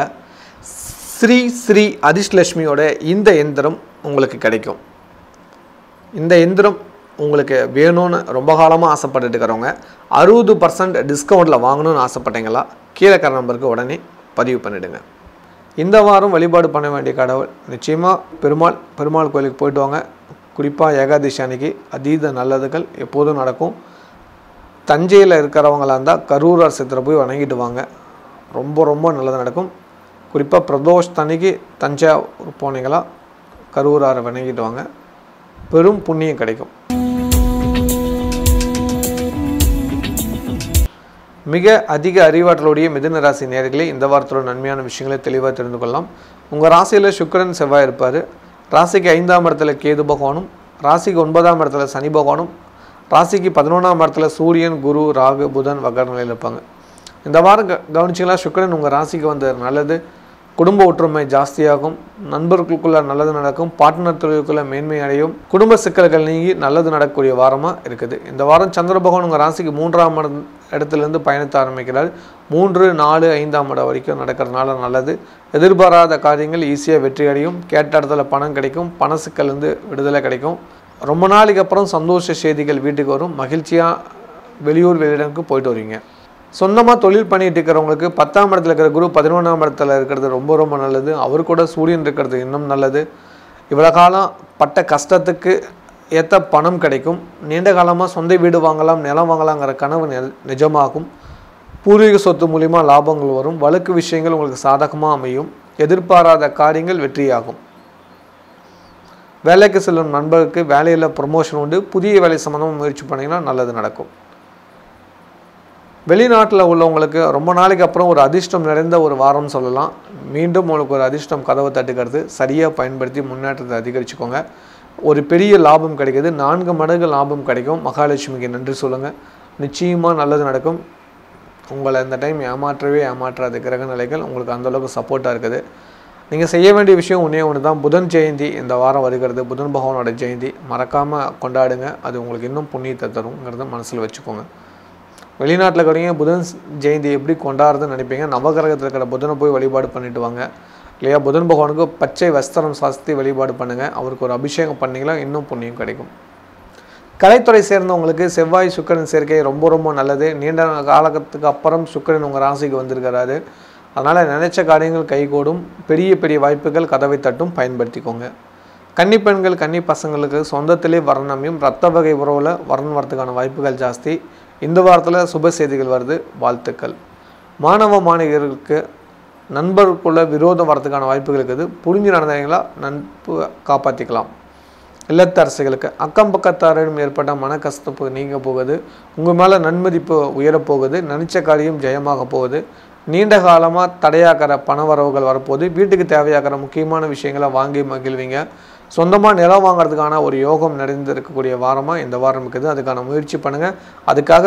ஸ்ரீ ஸ்ரீ அதிர்ஷ்லட்சுமியோட இந்த எந்திரம் உங்களுக்கு கிடைக்கும் இந்த எந்திரம் உங்களுக்கு வேணும்னு ரொம்ப காலமாக ஆசைப்பட்டுட்டு இருக்கிறவங்க அறுபது பர்சன்ட் டிஸ்கவுண்ட்டில் வாங்கணும்னு ஆசைப்பட்டீங்களா கீழே இருக்கிற நம்பருக்கு உடனே பதிவு பண்ணிவிடுங்க இந்த வாரம் வழிபாடு பண்ண வேண்டிய கடவுள் நிச்சயமாக பெருமாள் பெருமாள் கோயிலுக்கு போயிட்டு வாங்க குறிப்பாக ஏகாதசி அன்னைக்கு அதீத நல்லதுகள் எப்போதும் நடக்கும் தஞ்சையில் இருக்கிறவங்களா இருந்தால் கரூரார் சித்திரை போய் வணங்கிட்டு வாங்க ரொம்ப ரொம்ப நல்லது நடக்கும் குறிப்பாக பிரதோஷ் அன்னைக்கு தஞ்சாவூர் போனீங்களா கரூராரை வணங்கிட்டு வாங்க பெரும் புண்ணியம் கிடைக்கும் மிக அதிக அறிவாற்றலுடைய மிதுன ராசி நேர்களே இந்த வாரத்தோட நன்மையான விஷயங்களை தெளிவாக தெரிந்து கொள்ளலாம் உங்கள் ராசியில் சுக்கிரன் செவ்வாய் இருப்பார் ராசிக்கு ஐந்தாம் இடத்துல கேது பகவானும் ராசிக்கு ஒன்பதாம் இடத்துல சனி பகவானும் ராசிக்கு பதினொன்றாம் இடத்துல சூரியன் குரு ராகு புதன் வகர நிலையில் இருப்பாங்க இந்த வாரம் க கவனிச்சிங்களா சுக்கிரன் உங்கள் ராசிக்கு வந்த நல்லது குடும்ப ஒற்றுமை ஜாஸ்தியாகும் நண்பர்களுக்குள்ள நல்லது நடக்கும் பார்ட்னர் தொழிலுக்குள்ள மேன்மை அடையும் குடும்ப சிக்கல்கள் நீங்கி நல்லது நடக்கக்கூடிய வாரமாக இருக்குது இந்த வாரம் சந்திர பகவான் உங்கள் ராசிக்கு மூன்றாம் இடம் இடத்துலேருந்து பயணித்த ஆரம்பிக்கிறார் மூன்று நாலு ஐந்தாம் இடம் வரைக்கும் நடக்கிறதுனால நல்லது எதிர்பாராத காரியங்கள் ஈஸியாக வெற்றி அடையும் கேட்ட இடத்துல பணம் கிடைக்கும் பண சிக்கல்லேருந்து விடுதலை கிடைக்கும் ரொம்ப நாளைக்கு அப்புறம் சந்தோஷ செய்திகள் வீட்டுக்கு வரும் மகிழ்ச்சியாக வெளியூர் வெளியிடங்களுக்கு போயிட்டு வருவீங்க சொந்தமாக தொழில் பண்ணிட்டு இருக்கிறவங்களுக்கு பத்தாம் இடத்துல இருக்கிற குரு பதினொன்றாம் இடத்துல இருக்கிறது ரொம்ப ரொம்ப நல்லது அவர் கூட சூரியன் இருக்கிறது இன்னும் நல்லது இவ்வளோ காலம் பட்ட கஷ்டத்துக்கு ஏற்ற பணம் கிடைக்கும் நீண்ட காலமாக சொந்த வீடு வாங்கலாம் நிலம் வாங்கலாங்கிற கனவு நெ- நிஜமாகும் பூர்வீக சொத்து மூலிமா லாபங்கள் வரும் வழக்கு விஷயங்கள் உங்களுக்கு சாதகமாக அமையும் எதிர்பாராத காரியங்கள் வெற்றியாகும் வேலைக்கு செல்லும் நண்பருக்கு வேலையில் ப்ரொமோஷன் உண்டு புதிய வேலை சம்மந்தமாக முயற்சி பண்ணிங்கன்னா நல்லது நடக்கும் வெளிநாட்டில் உள்ளவங்களுக்கு ரொம்ப நாளைக்கு அப்புறம் ஒரு அதிர்ஷ்டம் நிறைந்த ஒரு வாரம் சொல்லலாம் மீண்டும் உங்களுக்கு ஒரு அதிர்ஷ்டம் கதவை தட்டுக்கிறது சரியாக பயன்படுத்தி முன்னேற்றத்தை அதிகரிச்சுக்கோங்க ஒரு பெரிய லாபம் கிடைக்குது நான்கு மடங்கு லாபம் கிடைக்கும் மகாலட்சுமிக்கு நன்றி சொல்லுங்கள் நிச்சயமாக நல்லது நடக்கும் உங்களை இந்த டைம் ஏமாற்றவே ஏமாற்றாத கிரக நிலைகள் உங்களுக்கு அந்த அளவுக்கு சப்போர்ட்டாக இருக்குது நீங்கள் செய்ய வேண்டிய விஷயம் ஒன்றே ஒன்று தான் புதன் ஜெயந்தி இந்த வாரம் வருகிறது புதன் பகவானோட ஜெயந்தி மறக்காமல் கொண்டாடுங்க அது உங்களுக்கு இன்னும் புண்ணியத்தை தருங்கிறத மனசில் வச்சுக்கோங்க வெளிநாட்டில் இருக்கிறவங்க புதன் ஜெயந்தி எப்படி கொண்டாடுறதுன்னு நினைப்பீங்க நவகிரகத்தில் இருக்கிற புதனை போய் வழிபாடு பண்ணிட்டு வாங்க இல்லையா புதன் பகவானுக்கு பச்சை வஸ்திரம் சாஸ்தி வழிபாடு பண்ணுங்கள் அவருக்கு ஒரு அபிஷேகம் பண்ணிங்களா இன்னும் புண்ணியம் கிடைக்கும் கலைத்துறை சேர்ந்தவங்களுக்கு செவ்வாய் சுக்கிரன் சேர்க்கை ரொம்ப ரொம்ப நல்லது நீண்ட காலத்துக்கு அப்புறம் சுக்கிரன் உங்கள் ராசிக்கு வந்திருக்கிறாரு அதனால் நினைச்ச காரியங்கள் கைகூடும் பெரிய பெரிய வாய்ப்புகள் கதவை தட்டும் பயன்படுத்திக்கோங்க கன்னி பெண்கள் கன்னி பசங்களுக்கு சொந்தத்திலே வர்ணமையும் ரத்த வகை உறவில் வரன் வரத்துக்கான வாய்ப்புகள் ஜாஸ்தி இந்த வாரத்தில் சுப செய்திகள் வருது வாழ்த்துக்கள் மாணவ மாணவியர்களுக்கு நண்பருக்குள்ள விரோதம் வரதுக்கான வாய்ப்புகள் இருக்குது புரிஞ்சு நடந்தீங்களா நட்பு காப்பாற்றிக்கலாம் இல்லத்தரசிகளுக்கு அக்கம் பக்கத்தாரிடம் ஏற்பட்ட மனக்கசப்பு நீங்க போகுது உங்கள் மேலே நன்மதிப்பு உயரப்போகுது நினைச்ச காரியம் ஜெயமாக போகுது நீண்ட காலமாக தடையாக்கிற பண வரவுகள் வரப்போகுது வீட்டுக்கு தேவையாக்கிற முக்கியமான விஷயங்களை வாங்கி மகிழ்வீங்க சொந்தமாக நிலம் வாங்குறதுக்கான ஒரு யோகம் நிறைந்திருக்கக்கூடிய வாரமாக இந்த வாரம் இருக்குது அதுக்கான முயற்சி பண்ணுங்கள் அதுக்காக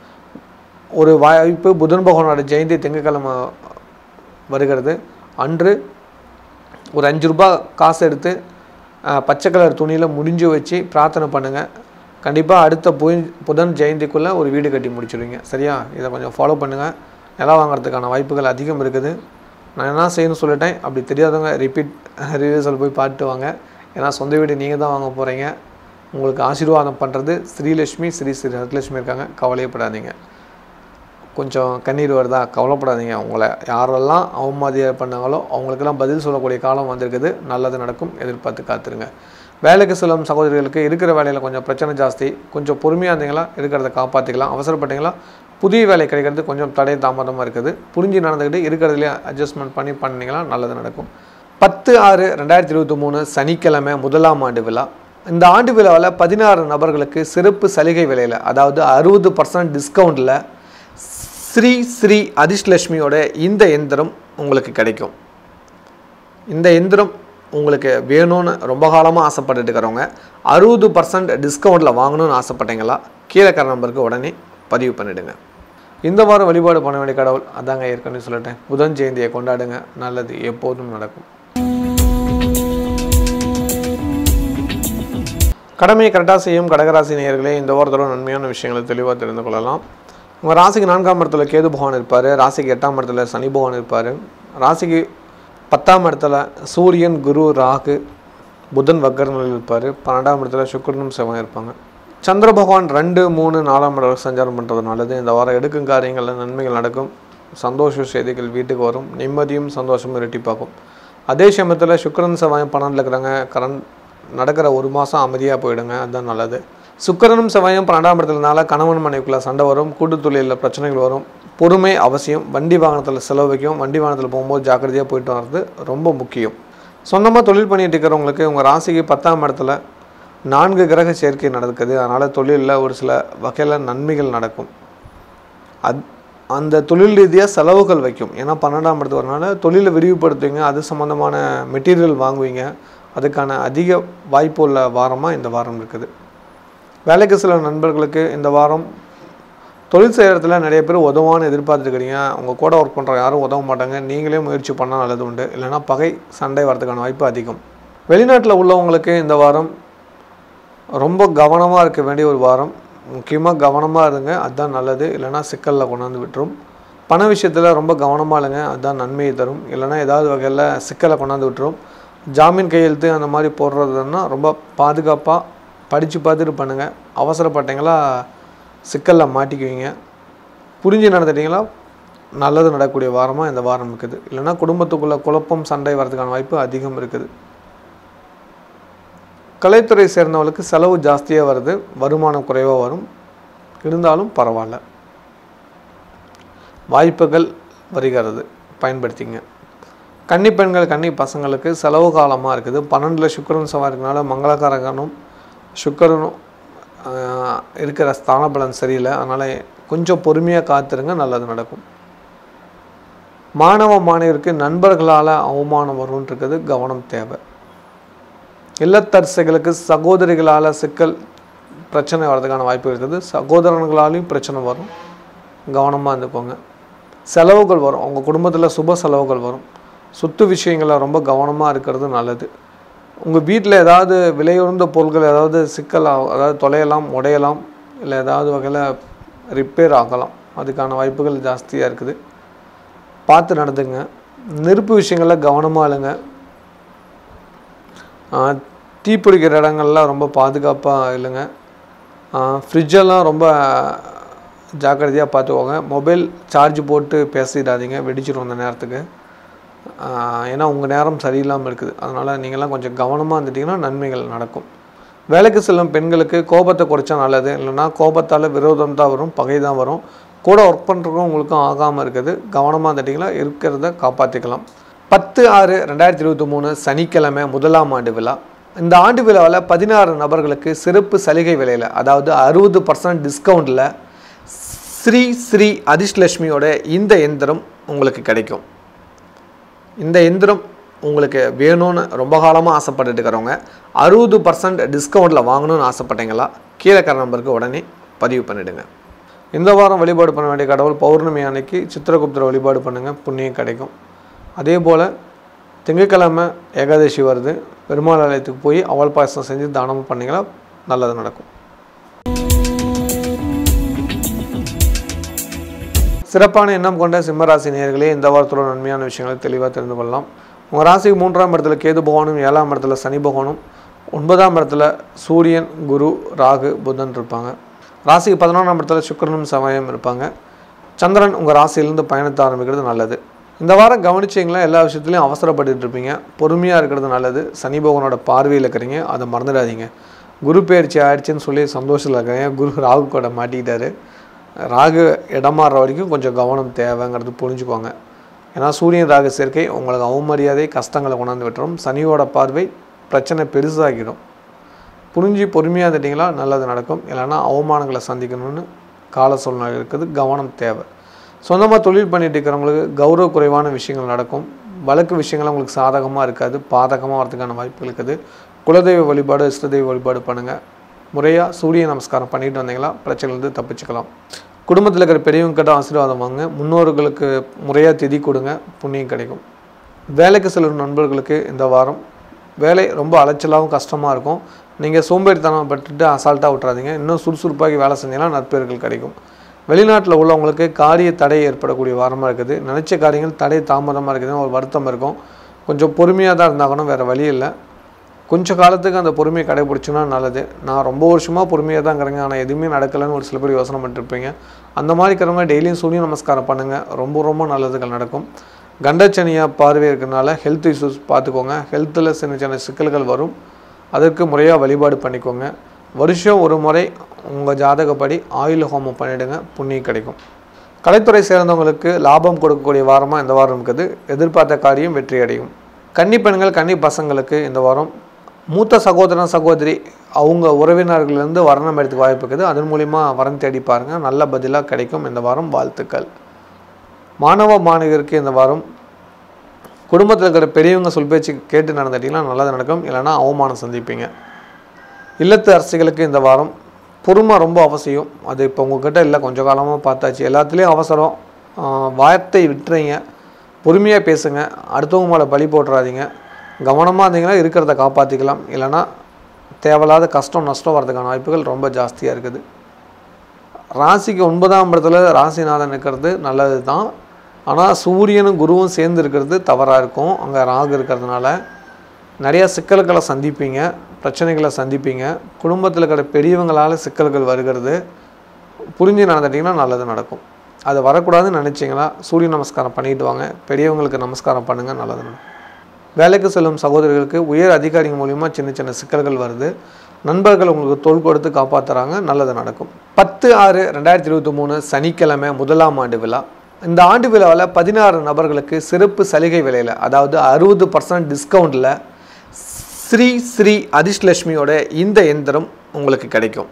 ஒரு வாய்ப்பு புதன் பகவானோட ஜெயந்தி திங்கட்கிழமை வருகிறது அன்று ஒரு அஞ்சு ரூபாய் காசு எடுத்து அஹ், பச்சை கலர் துணியில் முடிஞ்சு வச்சு பிரார்த்தனை பண்ணுங்கள் கண்டிப்பாக அடுத்த புய புதன் ஜெயந்திக்குள்ளே ஒரு வீடு கட்டி முடிச்சிடுவீங்க சரியா இதை கொஞ்சம் ஃபாலோ பண்ணுங்கள் நிலம் வாங்குறதுக்கான வாய்ப்புகள் அதிகம் இருக்குது நான் என்ன செய்யணும்னு சொல்லிட்டேன் அப்படி தெரியாதவங்க ரிப்பீட் ரிவியூஸில் போய் பார்த்துட்டு வாங்க ஏன்னா சொந்த வீடு நீங்கள் தான் வாங்க போகிறீங்க உங்களுக்கு ஆசீர்வாதம் பண்ணுறது ஸ்ரீலட்சுமி ஸ்ரீ ஸ்ரீ ஹரலட்சுமி இருக்காங்க கவலையப்படாதீங்க கொஞ்சம் கண்ணீர் வருதா கவலைப்படாதீங்க உங்களை யாரெல்லாம் அவமதியம் பண்ணாங்களோ அவங்களுக்கெல்லாம் பதில் சொல்லக்கூடிய காலம் வந்திருக்குது நல்லது நடக்கும் எதிர்பார்த்து காத்துருங்க வேலைக்கு செல்லும் சகோதரிகளுக்கு இருக்கிற வேலையில் கொஞ்சம் பிரச்சனை ஜாஸ்தி கொஞ்சம் பொறுமையாக இருந்தீங்களா இருக்கிறத காப்பாற்றிக்கலாம் அவசரப்பட்டீங்களா புதிய வேலை கிடைக்கிறது கொஞ்சம் தடை தாமதமாக இருக்குது புரிஞ்சு நடந்துக்கிட்டு இருக்கிறதுலேயே அட்ஜஸ்ட்மெண்ட் பண்ணி பண்ணிங்களா நல்லது நடக்கும் பத்து ஆறு ரெண்டாயிரத்தி இருபத்தி மூணு சனிக்கிழமை முதலாம் ஆண்டு விழா இந்த ஆண்டு விழாவில் பதினாறு நபர்களுக்கு சிறப்பு சலுகை விலையில் அதாவது அறுபது பர்சன்ட் டிஸ்கவுண்ட்டில் ஸ்ரீ ஸ்ரீ அதிர்ஷ்லட்சுமியோட இந்த எந்திரம் உங்களுக்கு கிடைக்கும் இந்த எந்திரம் உங்களுக்கு வேணும்னு ரொம்ப காலமாக ஆசைப்பட்டுட்டு இருக்கிறவங்க அறுபது பர்சன்ட் டிஸ்கவுண்ட்டில் வாங்கணும்னு ஆசைப்பட்டீங்களா கீழே இருக்கிற நம்பருக்கு உடனே பதிவு பண்ணிவிடுங்க இந்த வாரம் வழிபாடு பண்ண வேண்டிய கடவுள் அதாங்க ஏற்கனவே சொல்லிட்டேன் புதன் ஜெயந்தியை கொண்டாடுங்க நல்லது எப்போதும் நடக்கும் கடமையை கரெக்டாக செய்யும் கடகராசி நேயர்களே இந்த வாரத்தோட நன்மையான விஷயங்களை தெளிவாக தெரிந்து கொள்ளலாம் உங்கள் ராசிக்கு நான்காம் இடத்துல கேது பகவான் இருப்பார் ராசிக்கு எட்டாம் இடத்துல சனி பகவான் இருப்பார் ராசிக்கு பத்தாம் இடத்துல சூரியன் குரு ராகு புதன் வக்கரங்களில் இருப்பார் பன்னெண்டாம் இடத்துல சுக்கிரனும் செவ்வாய் இருப்பாங்க சந்திர பகவான் ரெண்டு மூணு நாலாம் இடம் சஞ்சாரம் பண்ணுறது நல்லது இந்த வாரம் எடுக்கும் காரியங்களில் நன்மைகள் நடக்கும் சந்தோஷ செய்திகள் வீட்டுக்கு வரும் நிம்மதியும் சந்தோஷமும் இரட்டிப்பாக்கும் அதே சமயத்தில் சுக்கிரன் செவ்வாயும் பன்னெண்டில் இருக்கிறாங்க கரண் நடக்கிற ஒரு மாதம் அமைதியாக போயிடுங்க அதுதான் நல்லது சுக்கிரனும் செவ்வாயும் பன்னெண்டாம் இடத்துலனால கணவன் மனைவிக்குள்ள சண்டை வரும் கூட்டுத் தொழிலில் பிரச்சனைகள் வரும் பொறுமை அவசியம் வண்டி வாகனத்தில் செலவு வைக்கும் வண்டி வாகனத்தில் போகும்போது ஜாக்கிரதையாக போயிட்டு வர்றது ரொம்ப முக்கியம் சொந்தமாக தொழில் பண்ணிட்டு இருக்கிறவங்களுக்கு உங்கள் ராசிக்கு பத்தாம் இடத்துல நான்கு கிரக சேர்க்கை நடக்குது அதனால் தொழிலில் ஒரு சில வகையில் நன்மைகள் நடக்கும் அத் அந்த தொழில் ரீதியாக செலவுகள் வைக்கும் ஏன்னா பன்னெண்டாம் இடத்து வரனால தொழிலை விரிவுபடுத்துவீங்க அது சம்மந்தமான மெட்டீரியல் வாங்குவீங்க அதுக்கான அதிக வாய்ப்பு உள்ள வாரமாக இந்த வாரம் இருக்குது வேலைக்கு சில நண்பர்களுக்கு இந்த வாரம் தொழில் செய்கிற இடத்துல நிறைய பேர் உதவான்னு எதிர்பார்த்துருக்கிறீங்க உங்கள் கூட ஒர்க் பண்ணுற யாரும் உதவ மாட்டாங்க நீங்களே முயற்சி பண்ணால் நல்லது உண்டு இல்லைன்னா பகை சண்டை வரதுக்கான வாய்ப்பு அதிகம் வெளிநாட்டில் உள்ளவங்களுக்கு இந்த வாரம் ரொம்ப கவனமாக இருக்க வேண்டிய ஒரு வாரம் முக்கியமாக கவனமாக இருங்க அதுதான் நல்லது இல்லைன்னா சிக்கலில் கொண்டாந்து விட்டுரும் பண விஷயத்தில் ரொம்ப கவனமாக இருங்க அதுதான் நன்மையை தரும் இல்லைன்னா ஏதாவது வகையில் சிக்கலை கொண்டாந்து விட்டுரும் ஜாமீன் கையெழுத்து அந்த மாதிரி போடுறதுன்னா ரொம்ப பாதுகாப்பாக படித்து பார்த்துட்டு பண்ணுங்கள் அவசரப்பட்டீங்களா சிக்கலில் மாட்டிக்குவீங்க புரிஞ்சு நடந்துட்டீங்களா நல்லது நடக்கக்கூடிய வாரமாக இந்த வாரம் இருக்குது இல்லைன்னா குடும்பத்துக்குள்ளே குழப்பம் சண்டை வரதுக்கான வாய்ப்பு அதிகம் இருக்குது கலைத்துறை சேர்ந்தவங்களுக்கு செலவு ஜாஸ்தியாக வருது வருமானம் குறைவாக வரும் இருந்தாலும் பரவாயில்ல வாய்ப்புகள் வருகிறது பயன்படுத்திங்க கன்னி பெண்கள் கன்னி பசங்களுக்கு செலவு காலமாக இருக்குது பன்னெண்டில் சுக்கிரன் செவ்வாய் இருக்கனால மங்களகாரகனும் சுக்கிரனும் ஆஹ், இருக்கிற ஸ்தான பலன் சரியில்லை அதனால் கொஞ்சம் பொறுமையாக காத்துருங்க நல்லது நடக்கும் மாணவ மாணவியருக்கு நண்பர்களால் அவமானம் வரும்னு இருக்குது கவனம் தேவை இல்லத்தரசிகளுக்கு சகோதரிகளால் சிக்கல் பிரச்சனை வர்றதுக்கான வாய்ப்பு இருக்குது சகோதரர்களாலையும் பிரச்சனை வரும் கவனமாக இருந்துக்கோங்க செலவுகள் வரும் உங்கள் குடும்பத்தில் சுப செலவுகள் வரும் சொத்து விஷயங்களில் ரொம்ப கவனமாக இருக்கிறது நல்லது உங்கள் வீட்டில் ஏதாவது விலையுறந்த பொருட்கள் ஏதாவது சிக்கல் ஆ- அதாவது தொலையலாம் உடையலாம் இல்லை ஏதாவது வகையில் ரிப்பேர் ஆகலாம் அதுக்கான வாய்ப்புகள் ஜாஸ்தியாக இருக்குது பார்த்து நடந்துங்க நெருப்பு விஷயங்களில் கவனமாக இருங்க ஆஹ் தீ பிடிக்கிற இடங்கள்லாம் ரொம்ப பாதுகாப்பாக இல்லைங்க ஃப்ரிட்ஜெல்லாம் ரொம்ப ஜாக்கிரதையாக பார்த்துக்கோங்க மொபைல் சார்ஜ் போட்டு பேசிடாதீங்க வெடிச்சிடும் அந்த நேரத்துக்கு ஆஹ் ஏன்னா உங்கள் நேரம் சரியில்லாமல் இருக்குது அதனால் நீங்கள்லாம் கொஞ்சம் கவனமாக இருந்துட்டிங்கன்னா நன்மைகள் நடக்கும் வேலைக்கு செல்லும் பெண்களுக்கு கோபத்தை குறைச்சா நல்லது இல்லைன்னா கோபத்தால் விரோதம் தான் வரும் பகை தான் வரும் கூட ஒர்க் பண்ணுறவங்க உங்களுக்கும் ஆகாமல் இருக்குது கவனமாக இருந்துட்டிங்கன்னா இருக்கிறத காப்பாற்றிக்கலாம் பத்து ஆறு ரெண்டாயிரத்தி இருபத்தி மூணு சனிக்கிழமை முதலாம் ஆண்டு விழா இந்த ஆண்டு விழாவில் பதினாறு நபர்களுக்கு சிறப்பு சலுகை விலையில் அதாவது அறுபது பர்சன்ட் டிஸ்கவுண்ட்டில் ஸ்ரீ ஸ்ரீ அதிர்ஷ்லட்சுமியோட இந்த எந்திரம் உங்களுக்கு கிடைக்கும் இந்த எந்திரம் உங்களுக்கு வேணும்னு ரொம்ப காலமாக ஆசைப்பட்டுட்டு இருக்கிறவங்க அறுபது பர்சன்ட் டிஸ்கவுண்ட்டில் வாங்கணும்னு ஆசைப்பட்டீங்களா கீழே இருக்கிற நம்பருக்கு உடனே பதிவு பண்ணிவிடுங்க இந்த வாரம் வழிபாடு பண்ண வேண்டிய கடவுள் பௌர்ணமி அன்னைக்கு சித்திரகுப்தரை வழிபாடு பண்ணுங்கள் புண்ணியம் கிடைக்கும் அதே போல் திங்கட்கிழமை ஏகாதசி வருது பெருமாள் ஆலயத்துக்கு போய் அவல் பாயசம் செஞ்சு தானம் பண்ணிங்களா நல்லது நடக்கும் சிறப்பான எண்ணம் கொண்ட சிம்மராசி நேயர்களே இந்த வாரத்தோட நன்மையான விஷயங்களை தெளிவாக தெரிந்து கொள்ளலாம் உங்கள் ராசிக்கு மூன்றாம் இடத்துல கேது பகவானும் ஏழாம் இடத்துல சனி பகவானும் ஒன்பதாம் இடத்துல சூரியன் குரு ராகு புதன் இருப்பாங்க ராசிக்கு பதினொன்றாம் இடத்துல சுக்கிரனும் சமயம் இருப்பாங்க சந்திரன் உங்கள் ராசியிலேருந்து பயணத்தை ஆரம்பிக்கிறது நல்லது இந்த வாரம் கவனிச்சிங்களா எல்லா விஷயத்துலையும் அவசரப்பட்டுட்டு இருப்பீங்க பொறுமையாக இருக்கிறது நல்லது சனி பகவானோட பார்வையில் இருக்கிறீங்க அதை மறந்துடாதீங்க குரு பயிற்சி ஆயிடுச்சுன்னு சொல்லி சந்தோஷத்தில் இருக்கிறீங்க குரு ராகு கூட மாட்டிக்கிட்டாரு ராகு இடமாறுற வரைக்கும் கொஞ்சம் கவனம் தேவைங்கிறது புரிஞ்சுக்கோங்க ஏன்னா சூரியன் ராகு சேர்க்கை உங்களுக்கு அவமரியாதை கஷ்டங்களை கொண்டாந்து விட்டுரும் சனியோட பார்வை பிரச்சனை பெருசாகிடும் புரிஞ்சு பொறுமையாக இருந்துட்டிங்களா நல்லது நடக்கும் இல்லைன்னா அவமானங்களை சந்திக்கணும்னு கால சூழ்நிலை இருக்குது கவனம் தேவை சொந்தமாக தொழில் பண்ணிட்டு இருக்கிறவங்களுக்கு கௌரவ குறைவான விஷயங்கள் நடக்கும் வழக்கு விஷயங்கள் உங்களுக்கு சாதகமாக இருக்காது பாதகமாக வரதுக்கான வாய்ப்பு இருக்குது குலதெய்வ வழிபாடு இஷ்டதெய்வ வழிபாடு பண்ணுங்கள் முறையாக சூரிய நமஸ்காரம் பண்ணிட்டு வந்தீங்களா பிரச்சனைலேருந்து தப்பிச்சுக்கலாம் குடும்பத்தில் இருக்கிற பெரியவங்க கிட்ட ஆசீர்வாதம் வாங்க முன்னோர்களுக்கு முறையாக திதி கொடுங்க புண்ணியம் கிடைக்கும் வேலைக்கு செல்லும் நண்பர்களுக்கு இந்த வாரம் வேலை ரொம்ப அலைச்சலாகவும் கஷ்டமாக இருக்கும் நீங்கள் சோம்பேறித்தனம் பட்டுட்டு அசால்ட்டாக விட்றாதீங்க இன்னும் சுறுசுறுப்பாகி வேலை செஞ்சீங்கன்னா நற்பெயர்கள் கிடைக்கும் வெளிநாட்டில் உள்ளவங்களுக்கு காரிய தடை ஏற்படக்கூடிய வாரமாக இருக்குது நினச்ச காரியங்கள் தடை தாமதமாக இருக்குதுன்னு ஒரு வருத்தம் இருக்கும் கொஞ்சம் பொறுமையாக தான் இருந்தாகணும் வேறு வழி இல்லை கொஞ்ச காலத்துக்கு அந்த பொறுமையை கடைபிடிச்சுன்னா நல்லது நான் ரொம்ப வருஷமாக பொறுமையாக தான் இருக்கிறேங்க ஆனால் எதுவுமே நடக்கலைன்னு ஒரு சில பேர் யோசனை பண்ணிட்டுருப்பீங்க அந்த மாதிரி இருக்கிறவங்க டெய்லியும் சூரிய நமஸ்காரம் பண்ணுங்கள் ரொம்ப ரொம்ப நல்லதுகள் நடக்கும் கண்டச்சனியாக பார்வை இருக்கிறனால ஹெல்த் இஷ்யூஸ் பார்த்துக்கோங்க ஹெல்த்தில் சின்ன சின்ன சிக்கல்கள் வரும் அதற்கு முறையாக வழிபாடு பண்ணிக்கோங்க வருஷம் ஒரு முறை உங்கள் ஜாதகப்படி ஆயுள் ஹோமம் பண்ணிவிடுங்க புண்ணியம் கிடைக்கும் கலைத்துறை சேர்ந்தவங்களுக்கு லாபம் கொடுக்கக்கூடிய வாரமாக இந்த வாரம் இருக்குது எதிர்பார்த்த காரியம் வெற்றி அடையும் கன்னி பெண்கள் கன்னி பசங்களுக்கு இந்த வாரம் மூத்த சகோதரன் சகோதரி அவங்க உறவினர்கள்லேருந்து வரணம் எடுத்துக்க வாய்ப்பு இருக்குது அதன் மூலிமா வரம் தேடி பாருங்கள் நல்ல பதிலாக கிடைக்கும் இந்த வாரம் வாழ்த்துக்கள் மாணவ மாணவியருக்கு இந்த வாரம் குடும்பத்தில் இருக்கிற பெரியவங்க சொல் பேச்சு கேட்டு நடந்துட்டிங்கன்னா நல்லது நடக்கும் இல்லைன்னா அவமானம் சந்திப்பீங்க இல்லத்து அரசிகளுக்கு இந்த வாரம் பொறுமை ரொம்ப அவசியம் அது இப்போ உங்ககிட்ட இல்லை கொஞ்ச காலமாக பார்த்தாச்சு எல்லாத்துலேயும் அவசரம் ஆஹ் வார்த்தை விட்டுறீங்க பொறுமையாக பேசுங்க அடுத்தவங்க மேலே பலி போட்டுறாதீங்க கவனமாக இருந்தீங்கன்னா இருக்கிறத காப்பாற்றிக்கலாம் இல்லைன்னா தேவையில்லாத கஷ்டம் நஷ்டம் வரதுக்கான வாய்ப்புகள் ரொம்ப ஜாஸ்தியாக இருக்குது ராசிக்கு ஒன்பதாம் இடத்துல ராசிநாதன் இருக்கிறது நல்லது தான் ஆனால் சூரியனும் குருவும் சேர்ந்து இருக்கிறது தவறாக இருக்கும் அங்கே ராகு இருக்கிறதுனால நிறைய சிக்கல்களை சந்திப்பீங்க பிரச்சனைகளை சந்திப்பீங்க குடும்பத்தில் இருக்கிற பெரியவங்களால் சிக்கல்கள் வருகிறது புரிஞ்சு நடந்துட்டிங்கன்னா நல்லது நடக்கும் அது வரக்கூடாதுன்னு நினச்சிங்களா சூரிய நமஸ்காரம் பண்ணிட்டு வாங்க பெரியவங்களுக்கு நமஸ்காரம் பண்ணுங்கள் நல்லது நடக்கும் வேலைக்கு செல்லும் சகோதரிகளுக்கு உயர் அதிகாரிங்க மூலிமா சின்ன சின்ன சிக்கல்கள் வருது நண்பர்கள் உங்களுக்கு தோள் கொடுத்து காப்பாற்றுறாங்க நல்லது நடக்கும் பத்து ஆறு ரெண்டாயிரத்தி இருபத்தி மூணு சனிக்கிழமை முதலாம் ஆண்டு விழா இந்த ஆண்டு விழாவில் பதினாறு நபர்களுக்கு சிறப்பு சலுகை விலையில் அதாவது அறுபது பர்சன்ட் டிஸ்கவுண்ட்டில் ஸ்ரீ ஸ்ரீ அதிர்ஷ்லட்சுமியோட இந்த எந்திரம் உங்களுக்கு கிடைக்கும்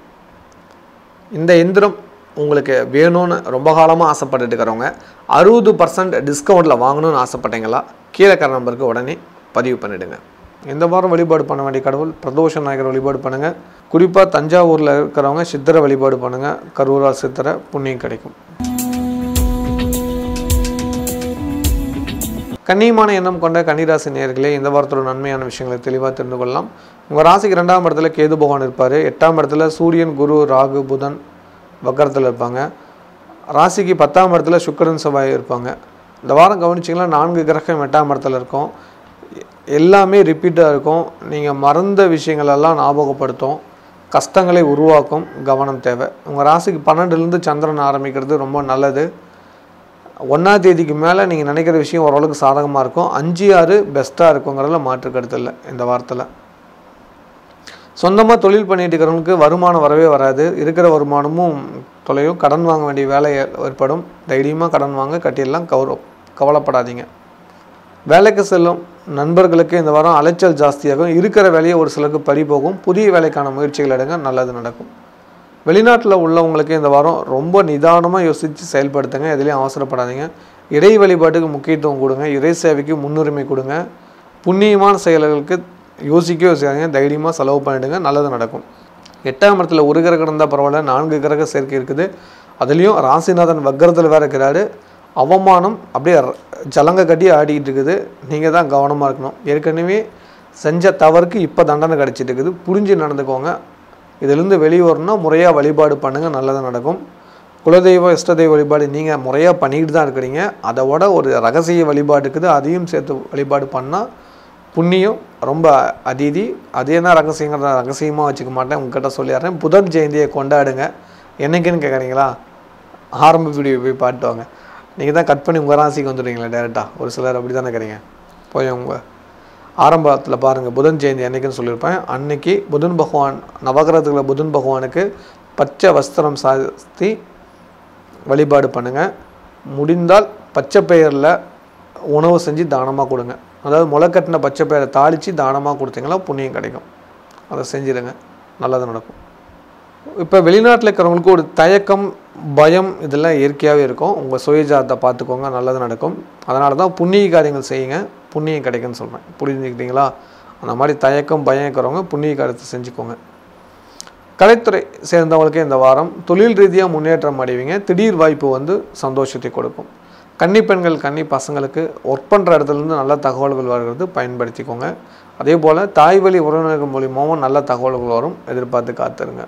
இந்த எந்திரம் உங்களுக்கு வேணும்னு ரொம்ப காலமாக ஆசைப்பட்டுட்டு இருக்கிறவங்க அறுபது பர்சன்ட் டிஸ்கவுண்ட்டில் வாங்கணும்னு ஆசைப்பட்டீங்களா கீழே இருக்கிற நம்பருக்கு உடனே பதிவு பண்ணிவிடுங்க இந்த வாரம் வழிபாடு பண்ண வேண்டிய கடவுள் பிரதோஷ நாயகர் வழிபாடு பண்ணுங்கள் குறிப்பாக தஞ்சாவூரில் இருக்கிறவங்க சித்தரை வழிபாடு பண்ணுங்கள் கரூரா சித்தரை புண்ணியம் கிடைக்கும் கண்ணியமான எண்ணம் கொண்ட கன்னிராசி நேயர்களே இந்த வாரத்தோட நன்மையான விஷயங்களை தெளிவாக தெரிந்து கொள்ளலாம் உங்கள் ராசிக்கு ரெண்டாம் இடத்துல கேது பகவான் இருப்பார் எட்டாம் இடத்துல சூரியன் குரு ராகு புதன் வக்கரத்தில் இருப்பாங்க ராசிக்கு பத்தாம் இடத்துல சுக்கிரன் செவ்வாய் இருப்பாங்க இந்த வாரம் கவனிச்சிங்கன்னா நான்கு கிரகம் எட்டாம் இடத்துல இருக்கும் எ- எல்லாமே ரிப்பீட்டாக இருக்கும் நீங்கள் மறந்த விஷயங்களெல்லாம் ஞாபகப்படுத்தும் கஷ்டங்களை உருவாக்கும் கவனம் தேவை உங்கள் ராசிக்கு பன்னெண்டுலேருந்து சந்திரன் ஆரம்பிக்கிறது ரொம்ப நல்லது ஒன்றாம் தேதிக்கு மேலே நீங்கள் நினைக்கிற விஷயம் ஓரளவுக்கு சாதகமாக இருக்கும் அஞ்சு ஆறு பெஸ்ட்டாக இருக்குங்கிறதுல மாற்று கருத்து இல்லை இந்த வாரத்தில் சொந்தமாக தொழில் பண்ணிட்டு இருக்கிறவங்களுக்கு வருமானம் வரவே வராது இருக்கிற வருமானமும் தொலையும் கடன் வாங்க வேண்டிய வேலை ஏ- ஏற்படும் தைரியமாக கடன் வாங்க கட்டிடலாம் கௌரவ கவலைப்படாதீங்க வேலைக்கு செல்லும் நண்பர்களுக்கு இந்த வாரம் அலைச்சல் ஜாஸ்தியாகும் இருக்கிற வேலையை ஒரு சிலருக்கு பறி போகும் புதிய வேலைக்கான முயற்சிகள் எடுங்க நல்லது நடக்கும் வெளிநாட்டில் உள்ளவங்களுக்கு இந்த வாரம் ரொம்ப நிதானமாக யோசித்து செயல்படுத்துங்க எதுலேயும் அவசரப்படாதீங்க இறை வழிபாட்டுக்கு முக்கியத்துவம் கொடுங்க இறை சேவைக்கு முன்னுரிமை கொடுங்க புண்ணியமான செயல்களுக்கு யோசிக்க யோசிக்காதீங்க தைரியமாக செலவு பண்ணிடுங்க நல்லது நடக்கும் எட்டாம் இடத்துல ஒரு கிரகம் இருந்தால் பரவாயில்ல நான்கு கிரக சேர்க்கை இருக்குது அதுலேயும் ராசிநாதன் வக்கரத்தில் வேற இருக்கிறாரு அவமானம் அப்படியே ர- ஜலங்க கட்டி ஆடிக்கிட்டு இருக்குது நீங்கள் தான் கவனமாக இருக்கணும் ஏற்கனவே செஞ்ச தவறுக்கு இப்போ தண்டனை கிடச்சிட்டு இருக்குது புரிஞ்சு நடந்துக்கோங்க இதிலிருந்து வெளியே வரணும்னா முறையாக வழிபாடு பண்ணுங்கள் நல்லது நடக்கும் குலதெய்வ இஷ்ட தெய்வ வழிபாடு நீங்கள் முறையாக பண்ணிக்கிட்டு தான் இருக்கிறீங்க அதை விட ஒரு ரகசிய வழிபாடு இருக்குது அதையும் சேர்த்து வழிபாடு பண்ணால் புண்ணியம் ரொம்ப அதீதி அது என்ன ரகசியங்கிறத ரகசியமாக வச்சுக்க மாட்டேன் உங்ககிட்ட சொல்லிடுறேன் புதன் ஜெயந்தியை கொண்டாடுங்க என்னைக்குன்னு கேட்குறீங்களா ஆரம்ப வீடியோ போய் பாட்டு வாங்க நீங்கள் தான் கட் பண்ணி உங்கள் ராசிக்கு வந்துடுவீங்களா டேரெக்டாக ஒரு சிலர் அப்படி தானே இருக்கிறீங்க போய் உங்கள் ஆரம்பத்தில் பாருங்கள் புதன் ஜெயந்தி அன்னைக்குன்னு சொல்லியிருப்பேன் அன்னைக்கு புதன் பகவான் நவகிரகத்தில் புதன் பகவானுக்கு பச்சை வஸ்திரம் சாத்தி வழிபாடு பண்ணுங்கள் முடிந்தால் பச்சை பயிரில் உணவு செஞ்சு தானமாக கொடுங்க அதாவது முளைக்கட்டின பச்சை பயிரை தாளித்து தானமாக கொடுத்தீங்கன்னா புண்ணியம் கிடைக்கும் அதை செஞ்சிடுங்க நல்லது நடக்கும் இப்போ வெளிநாட்டில் இருக்கிறவங்களுக்கு ஒரு தயக்கம் பயம் இதெல்லாம் இயற்கையாகவே இருக்கும் உங்கள் சுயஜாதத்தை பார்த்துக்கோங்க நல்லது நடக்கும் அதனால தான் புண்ணிய காரியங்கள் செய்யுங்க புண்ணியம் கிடைக்குன்னு சொல்கிறேன் புரிஞ்சுக்கிட்டீங்களா அந்த மாதிரி தயக்கம் பயம் இருக்கிறவங்க புண்ணிய காரியத்தை செஞ்சுக்கோங்க கலைத்துறை சேர்ந்தவங்களுக்கு இந்த வாரம் தொழில் ரீதியாக முன்னேற்றம் அடைவீங்க திடீர் வாய்ப்பு வந்து சந்தோஷத்தை கொடுக்கும் கன்னி பெண்கள் கன்னி பசங்களுக்கு ஒர்க் பண்ணுற இடத்துலேருந்து நல்ல தகவல்கள் வருகிறது பயன்படுத்திக்கோங்க அதே போல் தாய் வழி உறவினர்கள் மூலியமாகவும் நல்ல தகவல்கள் வரும் எதிர்பார்த்து காத்துருங்க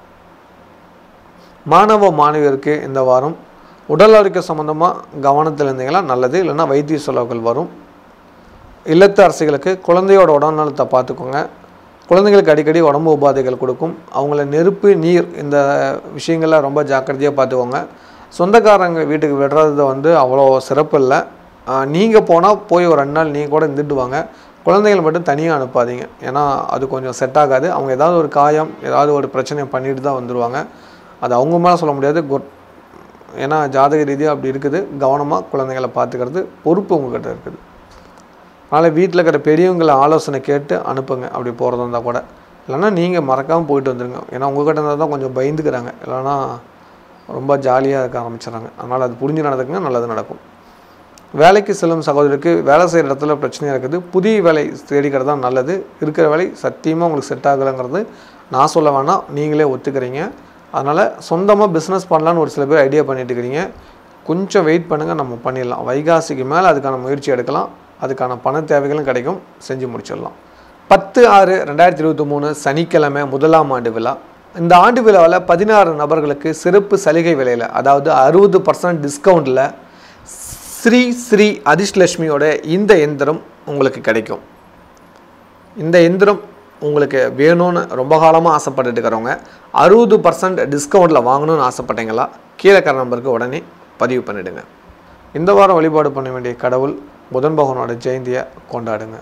மாணவ மாணவியருக்கு இந்த வாரம் உடல் ஆரோக்கிய சம்மந்தமாக கவனத்தில் இருந்தீங்களா நல்லது இல்லைன்னா வைத்திய செலவுகள் வரும் இல்லத்து அரசிகளுக்கு குழந்தையோட உடல்நலத்தை பார்த்துக்கோங்க குழந்தைங்களுக்கு அடிக்கடி உடம்பு உபாதைகள் கொடுக்கும் அவங்கள நெருப்பு நீர் இந்த விஷயங்கள ரொம்ப ஜாக்கிரதையாக பார்த்துக்கோங்க சொந்தக்காரங்க வீட்டுக்கு விடுறது வந்து அவ்வளோ சிறப்பு இல்லை நீங்கள் போனால் போய் ஒரு ரெண்டு நாள் நீங்கள் கூட இருந்துட்டு வாங்க குழந்தைகள் மட்டும் தனியாக அனுப்பாதீங்க ஏன்னா அது கொஞ்சம் செட் ஆகாது அவங்க ஏதாவது ஒரு காயம் ஏதாவது ஒரு பிரச்சனையை பண்ணிட்டு தான் வந்துடுவாங்க அது அவங்க மேலே சொல்ல முடியாது குட் ஏன்னா ஜாதக ரீதியாக அப்படி இருக்குது கவனமாக குழந்தைகளை பார்த்துக்கிறது பொறுப்பு உங்ககிட்ட இருக்குது அதனால் வீட்டில் இருக்கிற பெரியவங்களை ஆலோசனை கேட்டு அனுப்புங்க அப்படி போகிறதா இருந்தால் கூட இல்லைன்னா நீங்கள் மறக்காமல் போயிட்டு வந்துடுங்க ஏன்னா உங்ககிட்ட இருந்தால் தான் கொஞ்சம் பயந்துக்கிறாங்க இல்லைன்னா ரொம்ப ஜாலியாக இருக்க ஆரம்பிச்சிடறாங்க அதனால் அது புரிஞ்சு நடந்துக்குங்க நல்லது நடக்கும் வேலைக்கு செல்லும் சகோதரருக்கு வேலை செய்கிற இடத்துல பிரச்சனையாக இருக்குது புதிய வேலை தேடிக்கிறது தான் நல்லது இருக்கிற வேலை சத்தியமாக உங்களுக்கு செட் ஆகலைங்கிறது நான் சொல்ல வேணாம் நீங்களே ஒத்துக்கிறீங்க அதனால் சொந்தமாக பிஸ்னஸ் பண்ணலான்னு ஒரு சில பேர் ஐடியா பண்ணிட்டு இருக்கிறீங்க கொஞ்சம் வெயிட் பண்ணுங்கள் நம்ம பண்ணிடலாம் வைகாசிக்கு மேலே அதுக்கான முயற்சி எடுக்கலாம் அதுக்கான பண தேவைகளும் கிடைக்கும் செஞ்சு முடிச்சிடலாம் பத்து ஆறு ரெண்டாயிரத்தி இருபத்தி மூணு சனிக்கிழமை முதலாம் ஆண்டு விழா இந்த ஆண்டு விழாவில் பதினாறு நபர்களுக்கு சிறப்பு சலுகை விலையில் அதாவது அறுபது பர்சன்ட் டிஸ்கவுண்ட்டில் ஸ்ரீ ஸ்ரீ அதிர்ஷ்லட்சுமியோட இந்த எந்திரம் உங்களுக்கு கிடைக்கும் இந்த எந்திரம் உங்களுக்கு வேணும்னு ரொம்ப காலமாக ஆசைப்பட்டுட்டு இருக்கிறவங்க அறுபது பர்சன்ட் டிஸ்கவுண்ட்டில் வாங்கணும்னு ஆசைப்பட்டீங்களா கீழே இருக்கிற நம்பருக்கு உடனே பதிவு பண்ணிடுங்க இந்த வாரம் வழிபாடு பண்ண வேண்டிய கடவுள் புதன் பகவானோட ஜெயந்தியை கொண்டாடுங்க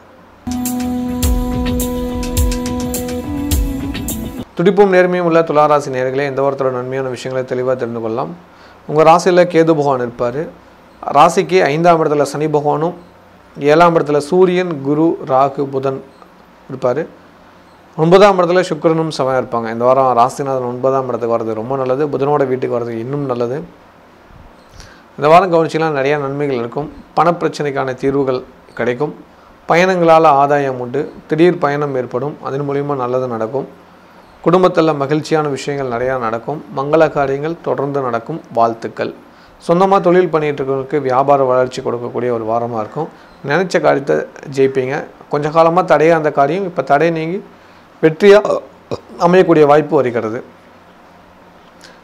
துடிப்பும் நேர்மையும் உள்ள துளாராசி நேர்களே இந்த வாரத்தோட நன்மையான விஷயங்களை தெளிவாக தெரிந்து கொள்ளலாம் உங்கள் ராசியில் கேது பகவான் இருப்பார் ராசிக்கு ஐந்தாம் இடத்துல சனி பகவானும் ஏழாம் இடத்துல சூரியன் குரு ராகு புதன் இருப்பார் ஒன்பதாம் இடத்துல சுக்கிரனும் செவ்வாய் இருப்பாங்க இந்த வாரம் ராசிநாதன் ஒன்பதாம் இடத்துக்கு வர்றது ரொம்ப நல்லது புதனோட வீட்டுக்கு வர்றது இன்னும் நல்லது இந்த வாரம் கவனிச்சிங்கன்னா நிறையா நன்மைகள் இருக்கும் பணப்பிரச்சனைக்கான தீர்வுகள் கிடைக்கும் பயணங்களால் ஆதாயம் உண்டு திடீர் பயணம் ஏற்படும் அதன் மூலிமா நல்லது நடக்கும் குடும்பத்தில் மகிழ்ச்சியான விஷயங்கள் நிறையா நடக்கும் மங்கள காரியங்கள் தொடர்ந்து நடக்கும் வாழ்த்துக்கள் சொந்தமாக தொழில் பண்ணிட்டு இருக்கிறவங்களுக்கு வியாபார வளர்ச்சி கொடுக்கக்கூடிய ஒரு வாரமாக இருக்கும் நினச்ச காரியத்தை ஜெயிப்பீங்க கொஞ்ச காலமாக தடையாக அந்த காரியம் இப்போ தடை நீங்கி வெற்றியாக அமையக்கூடிய வாய்ப்பு வருகிறது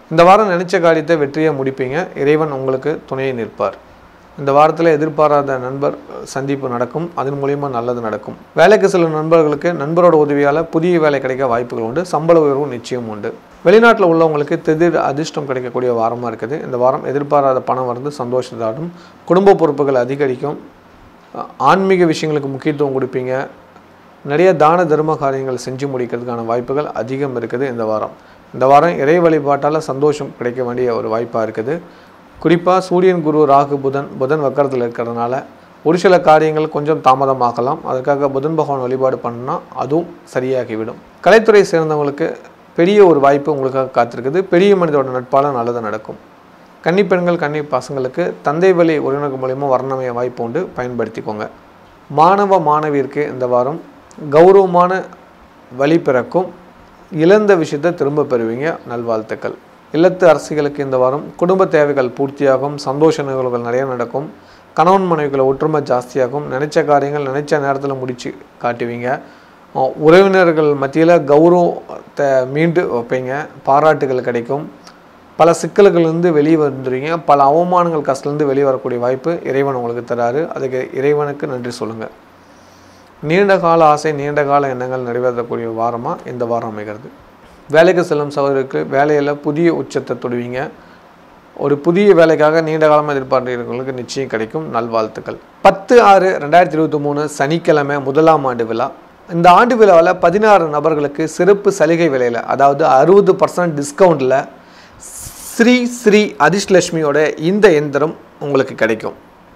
இந்த வாரம் நினைச்ச காரியத்தை வெற்றியை முடிப்பீங்க இறைவன் உங்களுக்கு துணையை நிற்பார் இந்த வாரத்தில் எதிர்பாராத நண்பர் சந்திப்பு நடக்கும் அதன் மூலியமாக நல்லது நடக்கும் வேலைக்கு செல்லும் நண்பர்களுக்கு நண்பரோட உதவியால் புதிய வேலை கிடைக்க வாய்ப்புகள் உண்டு சம்பள உயர்வு நிச்சயம் உண்டு வெளிநாட்டில் உள்ளவங்களுக்கு திடீர் அதிர்ஷ்டம் கிடைக்கக்கூடிய வாரமாக இருக்குது இந்த வாரம் எதிர்பாராத பணம் வந்து சந்தோஷத்தாடும் குடும்ப பொறுப்புகள் அதிகரிக்கும் அஹ் ஆன்மீக விஷயங்களுக்கு முக்கியத்துவம் கொடுப்பீங்க நிறைய தான தர்ம காரியங்கள் செஞ்சு முடிக்கிறதுக்கான வாய்ப்புகள் அதிகம் இருக்குது இந்த வாரம் இந்த வாரம் இறை வழிபாட்டால் சந்தோஷம் கிடைக்க வேண்டிய ஒரு வாய்ப்பாக இருக்குது குறிப்பாக சூரியன் குரு ராகு புதன் புதன் வக்கரத்தில் இருக்கிறதுனால ஒரு சில காரியங்கள் கொஞ்சம் தாமதமாகலாம் அதுக்காக புதன் பகவான் வழிபாடு பண்ணா அதுவும் சரியாகிவிடும் கலைத்துறை சேர்ந்தவங்களுக்கு பெரிய ஒரு வாய்ப்பு உங்களுக்காக காத்திருக்குது பெரிய மனிதோட நட்பால் நல்லது நடக்கும் கன்னி பெண்கள் கன்னி பசங்களுக்கு தந்தை வழி உறவினர்கள் மூலியமாக வர்ணமைய வாய்ப்பு உண்டு பயன்படுத்திக்கோங்க மாணவ மாணவியருக்கு இந்த வாரம் கௌரவமான வழி பிறக்கும் இழந்த விஷயத்தை திரும்ப பெறுவீங்க நல்வாழ்த்துக்கள் இல்லத்து அரசிகளுக்கு இந்த வாரம் குடும்ப தேவைகள் பூர்த்தியாகும் சந்தோஷ நிகழ்வுகள் நிறைய நடக்கும் கணவன் மனைவிகளை ஒற்றுமை ஜாஸ்தியாகும் நினைச்ச காரியங்கள் நினைச்ச நேரத்தில் முடிச்சு காட்டுவீங்க அஹ் உறவினர்கள் மத்தியில் கௌரவத்தை மீண்டு வைப்பீங்க பாராட்டுகள் கிடைக்கும் பல சிக்கல்கள்லேருந்து வெளியே வந்துடுவீங்க பல அவமானங்கள் கஷ்டத்துலேருந்து வெளியே வரக்கூடிய வாய்ப்பு இறைவன் உங்களுக்கு தராரு அதுக்கு இறைவனுக்கு நன்றி சொல்லுங்கள் நீண்ட கால ஆசை நீண்ட கால எண்ணங்கள் நிறைவேற்றக்கூடிய வாரமாக இந்த வாரம் அமைகிறது வேலைக்கு செல்லும் சகோதரருக்கு வேலையில் புதிய உச்சத்தை தொடுவீங்க ஒரு புதிய வேலைக்காக நீண்ட காலமாக எதிர்பார்க்கிறவங்களுக்கு நிச்சயம் கிடைக்கும் நல்வாழ்த்துக்கள் பத்து ஆறு ரெண்டாயிரத்தி இருபத்தி மூணு சனிக்கிழமை முதலாம் ஆண்டு விழா இந்த ஆண்டு விழாவில் பதினாறு நபர்களுக்கு சிறப்பு சலுகை விலையில் அதாவது அறுபது பர்சன்ட் டிஸ்கவுண்ட்டில் ஸ்ரீ ஸ்ரீ அதிர்ஷ்லட்சுமியோட இந்த எந்திரம் உங்களுக்கு கிடைக்கும்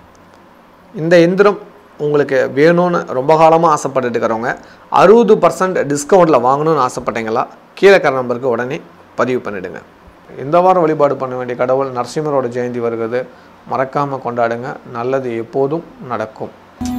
இந்த எந்திரம் உங்களுக்கு வேணும்னு ரொம்ப காலமாக ஆசைப்பட்டுட்டு இருக்கிறவங்க அறுபது பர்சன்ட் டிஸ்கவுண்ட்டில் வாங்கணும்னு ஆசைப்பட்டீங்களா கீழே இருக்கிற நம்பருக்கு உடனே பதிவு பண்ணிடுங்க இந்த வாரம் வழிபாடு பண்ண வேண்டிய கடவுள் நரசிம்மரோட ஜெயந்தி வருகிறது மறக்காமல் கொண்டாடுங்க நல்லது எப்போதும் நடக்கும்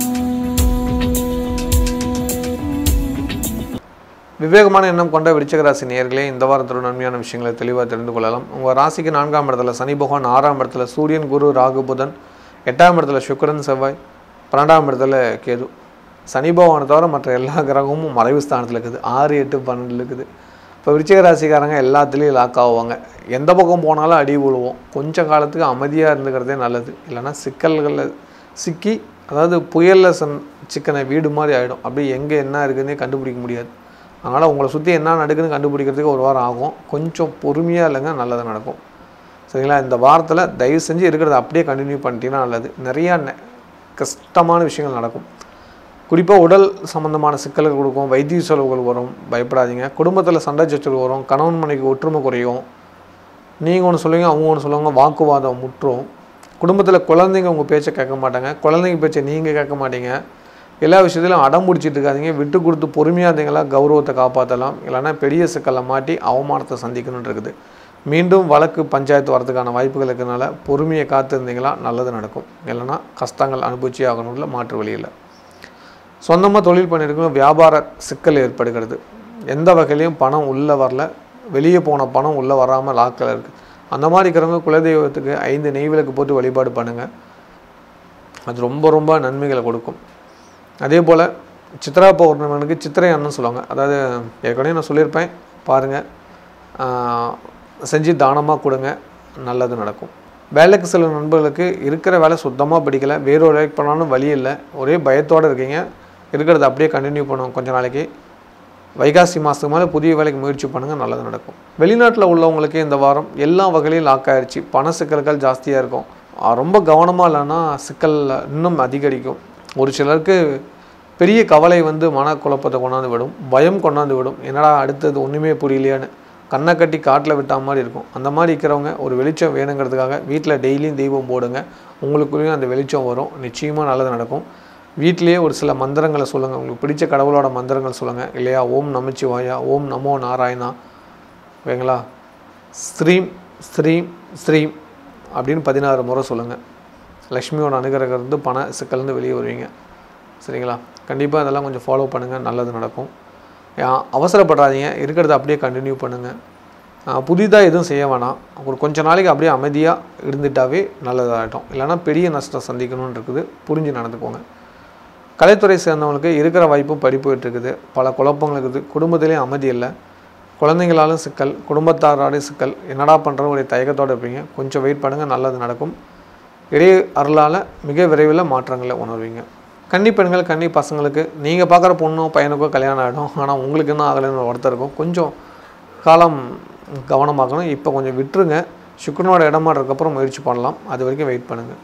விவேகமான எண்ணம் கொண்ட விருச்சிக ராசி நேயர்களே இந்த வாரத்தோட நன்மையான விஷயங்களை தெளிவாக தெரிந்து கொள்ளலாம் உங்கள் ராசிக்கு நான்காம் இடத்துல சனி பகவான் ஆறாம் இடத்துல சூரியன் குரு ராகு புதன் எட்டாம் இடத்துல சுக்கிரன் செவ்வாய் பன்னெண்டாம் இடத்துல கேது சனி பகவானை தவிர மற்ற எல்லா கிரகமும் மறைவு ஸ்தானத்தில் இருக்குது ஆறு எட்டு பன்னெண்டு இருக்குது இப்போ விருச்சிக ராசிக்காரங்க எல்லாத்துலேயும் லாக் ஆகுவாங்க எந்த பக்கம் போனாலும் அடி விழுவோம் கொஞ்ச காலத்துக்கு அமைதியாக இருந்துக்கிறதே நல்லது இல்லைன்னா சிக்கல்களில் சிக்கி அதாவது புயலில் சன் சிக்கனை வீடு மாதிரி ஆகிடும் அப்படியே எங்கே என்ன இருக்குதுன்னே கண்டுபிடிக்க முடியாது அதனால் உங்களை சுற்றி என்ன நடக்குதுன்னு கண்டுபிடிக்கிறதுக்கு ஒரு வாரம் ஆகும் கொஞ்சம் பொறுமையாக இல்லைங்க நல்லது நடக்கும் சரிங்களா இந்த வாரத்தில் தயவு செஞ்சு இருக்கிறத அப்படியே கண்டினியூ பண்ணிட்டீங்கன்னா நல்லது நிறையா நெ- கஷ்டமான விஷயங்கள் நடக்கும் குறிப்பாக உடல் சம்பந்தமான சிக்கல்கள் கொடுக்கும் வைத்திய செலவுகள் வரும் பயப்படாதீங்க குடும்பத்தில் சண்டை சச்சரவு வரும் கணவன் மனைவிக்கு ஒற்றுமை குறையும் நீங்கள் ஒன்று சொல்லுவீங்க அவங்க ஒன்று சொல்லுவாங்க வாக்குவாதம் முற்றும் குடும்பத்தில் குழந்தைங்க உங்கள் பேச்சை கேட்க மாட்டாங்க குழந்தைங்க பேச்சை நீங்கள் கேட்க மாட்டீங்க எல்லா விஷயத்திலும் அடம் பிடிச்சிட்டு இருக்காதீங்க விட்டு கொடுத்து பொறுமையாக இருந்தீங்களா கௌரவத்தை காப்பாற்றலாம் இல்லைன்னா பெரிய சிக்கலை மாட்டி அவமானத்தை சந்திக்கணும்னு இருக்குது மீண்டும் வழக்கு பஞ்சாயத்து வரதுக்கான வாய்ப்புகள் இருக்கிறனால பொறுமையை காத்து இருந்தீங்களா நல்லது நடக்கும் இல்லைன்னா கஷ்டங்கள் அனுபவிச்சே ஆகணும்ல மாற்று வழி இல்லை சொந்தமாக தொழில் பண்ணியிருக்கோம் வியாபார சிக்கல் ஏற்படுகிறது எந்த வகையிலையும் பணம் உள்ளே வரல வெளியே போன பணம் உள்ளே வராமல் லாக்கில் இருக்குது அந்த மாதிரி இருக்கிறவங்க குலதெய்வத்துக்கு ஐந்து நெய் விளக்கு போட்டு வழிபாடு பண்ணுங்கள் அது ரொம்ப ரொம்ப நன்மைகளை கொடுக்கும் அதே போல் சித்ரா பௌர்ணமிக்கு சித்திரை அண்ணன் சொல்லுவாங்க அதாவது ஏற்கனவே நான் சொல்லியிருப்பேன் பாருங்கள் செஞ்சு தானமாக கொடுங்க நல்லது நடக்கும் வேலைக்கு செல்லும் நண்பர்களுக்கு இருக்கிற வேலை சுத்தமாக பிடிக்கல வேறு ஒரு வேலைக்கு பண்ணாலும் வழி இல்லை ஒரே பயத்தோடு இருக்கீங்க இருக்கிறத அப்படியே கண்டினியூ பண்ணுவோம் கொஞ்ச நாளைக்கு வைகாசி மாதத்துக்கு மேலே புதிய வேலைக்கு முயற்சி பண்ணுங்கள் நல்லது நடக்கும் வெளிநாட்டில் உள்ளவங்களுக்கு இந்த வாரம் எல்லா வகையிலையும் லாக் ஆயிடுச்சு பண சிக்கல்கள் ஜாஸ்தியாக இருக்கும் ஆஹ் ரொம்ப கவனமாக இல்லைன்னா சிக்கல் இன்னும் அதிகரிக்கும் ஒரு சிலருக்கு பெரிய கவலை வந்து மனக்குழப்பத்தை கொண்டாந்து விடும் பயம் கொண்டாந்து விடும் என்னடா அடுத்தது ஒன்றுமே புரியலையான்னு கண்ணை கட்டி காட்டில் விட்டா மாதிரி இருக்கும் அந்த மாதிரி இருக்கிறவங்க ஒரு வெளிச்சம் வேணுங்கிறதுக்காக வீட்டில் டெய்லியும் தெய்வம் போடுங்க உங்களுக்குள்ளேயும் அந்த வெளிச்சம் வரும் நிச்சயமாக நல்லது நடக்கும் வீட்டிலேயே ஒரு சில மந்திரங்களை சொல்லுங்கள் உங்களுக்கு பிடிச்ச கடவுளோட மந்திரங்கள் சொல்லுங்கள் இல்லையா ஓம் நமச்சிவாயா ஓம் நமோ நாராயணா ஓகேங்களா ஸ்ரீம் ஸ்ரீம் ஸ்ரீம் அப்படின்னு பதினாறு முறை சொல்லுங்கள் லக்ஷ்மியோட அனுகிரகம் இருந்து பண சிக்கல்லேருந்து வெளியே வருவீங்க சரிங்களா கண்டிப்பாக இதெல்லாம் கொஞ்சம் ஃபாலோ பண்ணுங்கள் நல்லது நடக்கும் யா- அவசரப்படாதீங்க இருக்கிறத அப்படியே கண்டினியூ பண்ணுங்கள் புதிதாக எதுவும் செய்ய வேணாம் ஒரு கொஞ்ச நாளைக்கு அப்படியே அமைதியாக இருந்துட்டாவே நல்லதாகட்டும் இல்லைன்னா பெரிய நஷ்டம் சந்திக்கணும்னு இருக்குது புரிஞ்சு நடந்துக்கோங்க கலைத்துறை சேர்ந்தவங்களுக்கு இருக்கிற வாய்ப்பும் படி போயிட்டு இருக்குது பல குழப்பங்கள் இருக்குது குடும்பத்திலேயும் அமைதி இல்லை குழந்தைங்களாலும் சிக்கல் குடும்பத்தாரோட சிக்கல் என்னடா பண்ணுற ஒரு தயக்கத்தோடு இருப்பீங்க கொஞ்சம் வெயிட் பண்ணுங்கள் நல்லது நடக்கும் இடையே அருளால் மிக விரைவில் மாற்றங்களை உணர்வீங்க கன்னி பெண்கள் கன்னி பசங்களுக்கு நீங்கள் பார்க்குற பொண்ணோ பையனுக்கோ கல்யாணம் ஆகிடும் ஆனால் உங்களுக்கு இன்னும் ஆகலைன்னு வருத்தம் இருக்கும் கொஞ்சம் காலம் கவனமாக்கணும் இப்போ கொஞ்சம் விட்டுருங்க சுக்கரனோட இடமாடுறதுக்கப்புறம் முயற்சி பண்ணலாம் அது வரைக்கும் வெயிட் பண்ணுங்கள்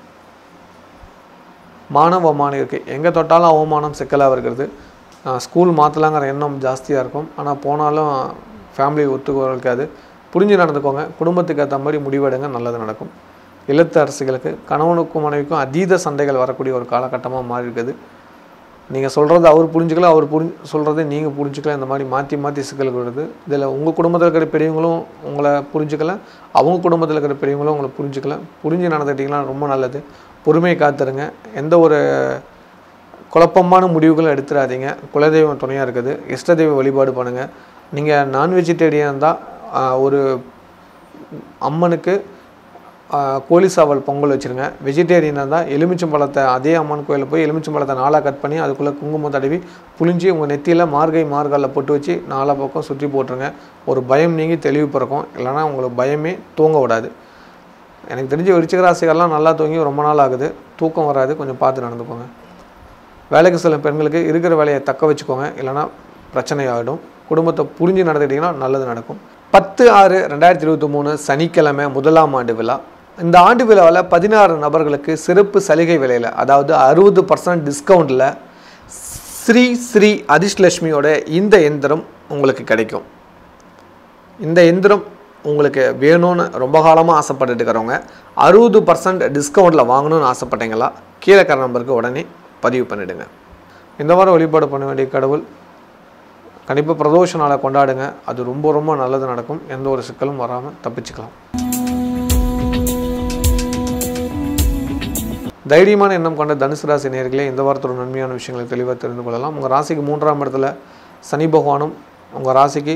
மானவ அவமானம் இருக்குது எங்கே தொட்டாலும் அவமானம் சிக்கலாக இருக்கிறது ஆஹ் ஸ்கூல் மாற்றலாங்கிற எண்ணம் ஜாஸ்தியாக இருக்கும் ஆனால் போனாலும் ஃபேமிலி ஒத்துக்க இருக்காது புரிஞ்சு நடந்துக்கோங்க குடும்பத்துக்கு ஏற்ற மாதிரி முடிவெடுங்க நல்லது நடக்கும் இல்லத்து அரசுகளுக்கு கணவனுக்கும் மனைவிக்கும் அதீத சண்டைகள் வரக்கூடிய ஒரு காலகட்டமாக மாறி இருக்குது நீங்கள் சொல்கிறத அவர் புரிஞ்சுக்கல அவர் புரிஞ்சு சொல்கிறத நீங்கள் புரிஞ்சுக்கல இந்த மாதிரி மாற்றி மாற்றி சிக்கல்கள் வருது இதில் உங்கள் குடும்பத்தில் இருக்கிற பெரியவங்களும் உங்களை புரிஞ்சுக்கல அவங்க குடும்பத்தில் இருக்கிற பெரியவங்களும் உங்களை புரிஞ்சுக்கல புரிஞ்சு நடந்துக்கிட்டிங்கன்னா ரொம்ப நல்லது பொறுமையை காத்துருங்க எந்த ஒரு குழப்பமான முடிவுகளும் எடுத்துடாதீங்க குலதெய்வம் துணையாக இருக்குது இஷ்ட தெய்வ வழிபாடு பண்ணுங்கள் நீங்கள் நான் வெஜிடேரியன் இருந்தால் ஒரு அம்மனுக்கு ஆஹ், கோழி சாவல் பொங்கல் வச்சுருங்க வெஜிடேரியனாக இருந்தால் எலுமிச்சம் பழத்தை அதே அம்மன் கோயிலில் போய் எலுமிச்சம் பழத்தை நாலாக கட் பண்ணி அதுக்குள்ளே குங்குமம் தடவி புளிஞ்சு உங்கள் நெத்தியில் மார்கை மார்காலில் பொட்டு வச்சு நாலா பக்கம் சுற்றி போட்டுருங்க ஒரு பயம் நீங்கி தெளிவு பிறக்கும் இல்லைன்னா உங்களுக்கு பயமே தூங்க விடாது எனக்கு தெரிஞ்ச விருச்சிக ராசிகள்லாம் நல்லா தூங்கி ரொம்ப நாள் ஆகுது தூக்கம் வராது கொஞ்சம் பார்த்து நடந்துக்கோங்க வேலைக்கு செல்லும் பெண்களுக்கு இருக்கிற வேலையை தக்க வச்சுக்கோங்க இல்லைன்னா பிரச்சனை ஆகிடும் குடும்பத்தை புரிஞ்சு நடந்துக்கிட்டிங்கன்னா நல்லது நடக்கும் பத்து ஆறு ரெண்டாயிரத்தி இருபத்தி மூணு சனிக்கிழமை முதலாம் ஆண்டு விழா இந்த ஆண்டு விழாவில் பதினாறு நபர்களுக்கு சிறப்பு சலுகை விலையில் அதாவது அறுபது பர்சன்ட் டிஸ்கவுண்ட்டில் ஸ்ரீ ஸ்ரீ அதிர்ஷ்லட்சுமியோட இந்த எந்திரம் உங்களுக்கு கிடைக்கும் இந்த எந்திரம் உங்களுக்கு வேணும்னு ரொம்ப காலமாக ஆசைப்பட்டுட்டு இருக்கிறவங்க அறுபது பர்சன்ட் டிஸ்கவுண்ட்டில் வாங்கணும்னு ஆசைப்பட்டீங்களா கீழே இருக்கிற நம்பருக்கு உடனே பதிவு பண்ணிவிடுங்க இந்த வாரம் வழிபாடு பண்ண வேண்டிய கடவுள் கண்டிப்பாக பிரதோஷ நாளை கொண்டாடுங்க அது ரொம்ப ரொம்ப நல்லது நடக்கும் எந்த ஒரு சிக்கலும் வராமல் தப்பிச்சுக்கலாம் தைரியமான எண்ணம் கொண்ட தனுசு ராசி நேர்களே இந்த வாரத்தோட நன்மையான விஷயங்களை தெளிவாக தெரிந்து கொள்ளலாம் உங்கள் ராசிக்கு மூன்றாம் இடத்துல சனி பகவானும் உங்கள் ராசிக்கு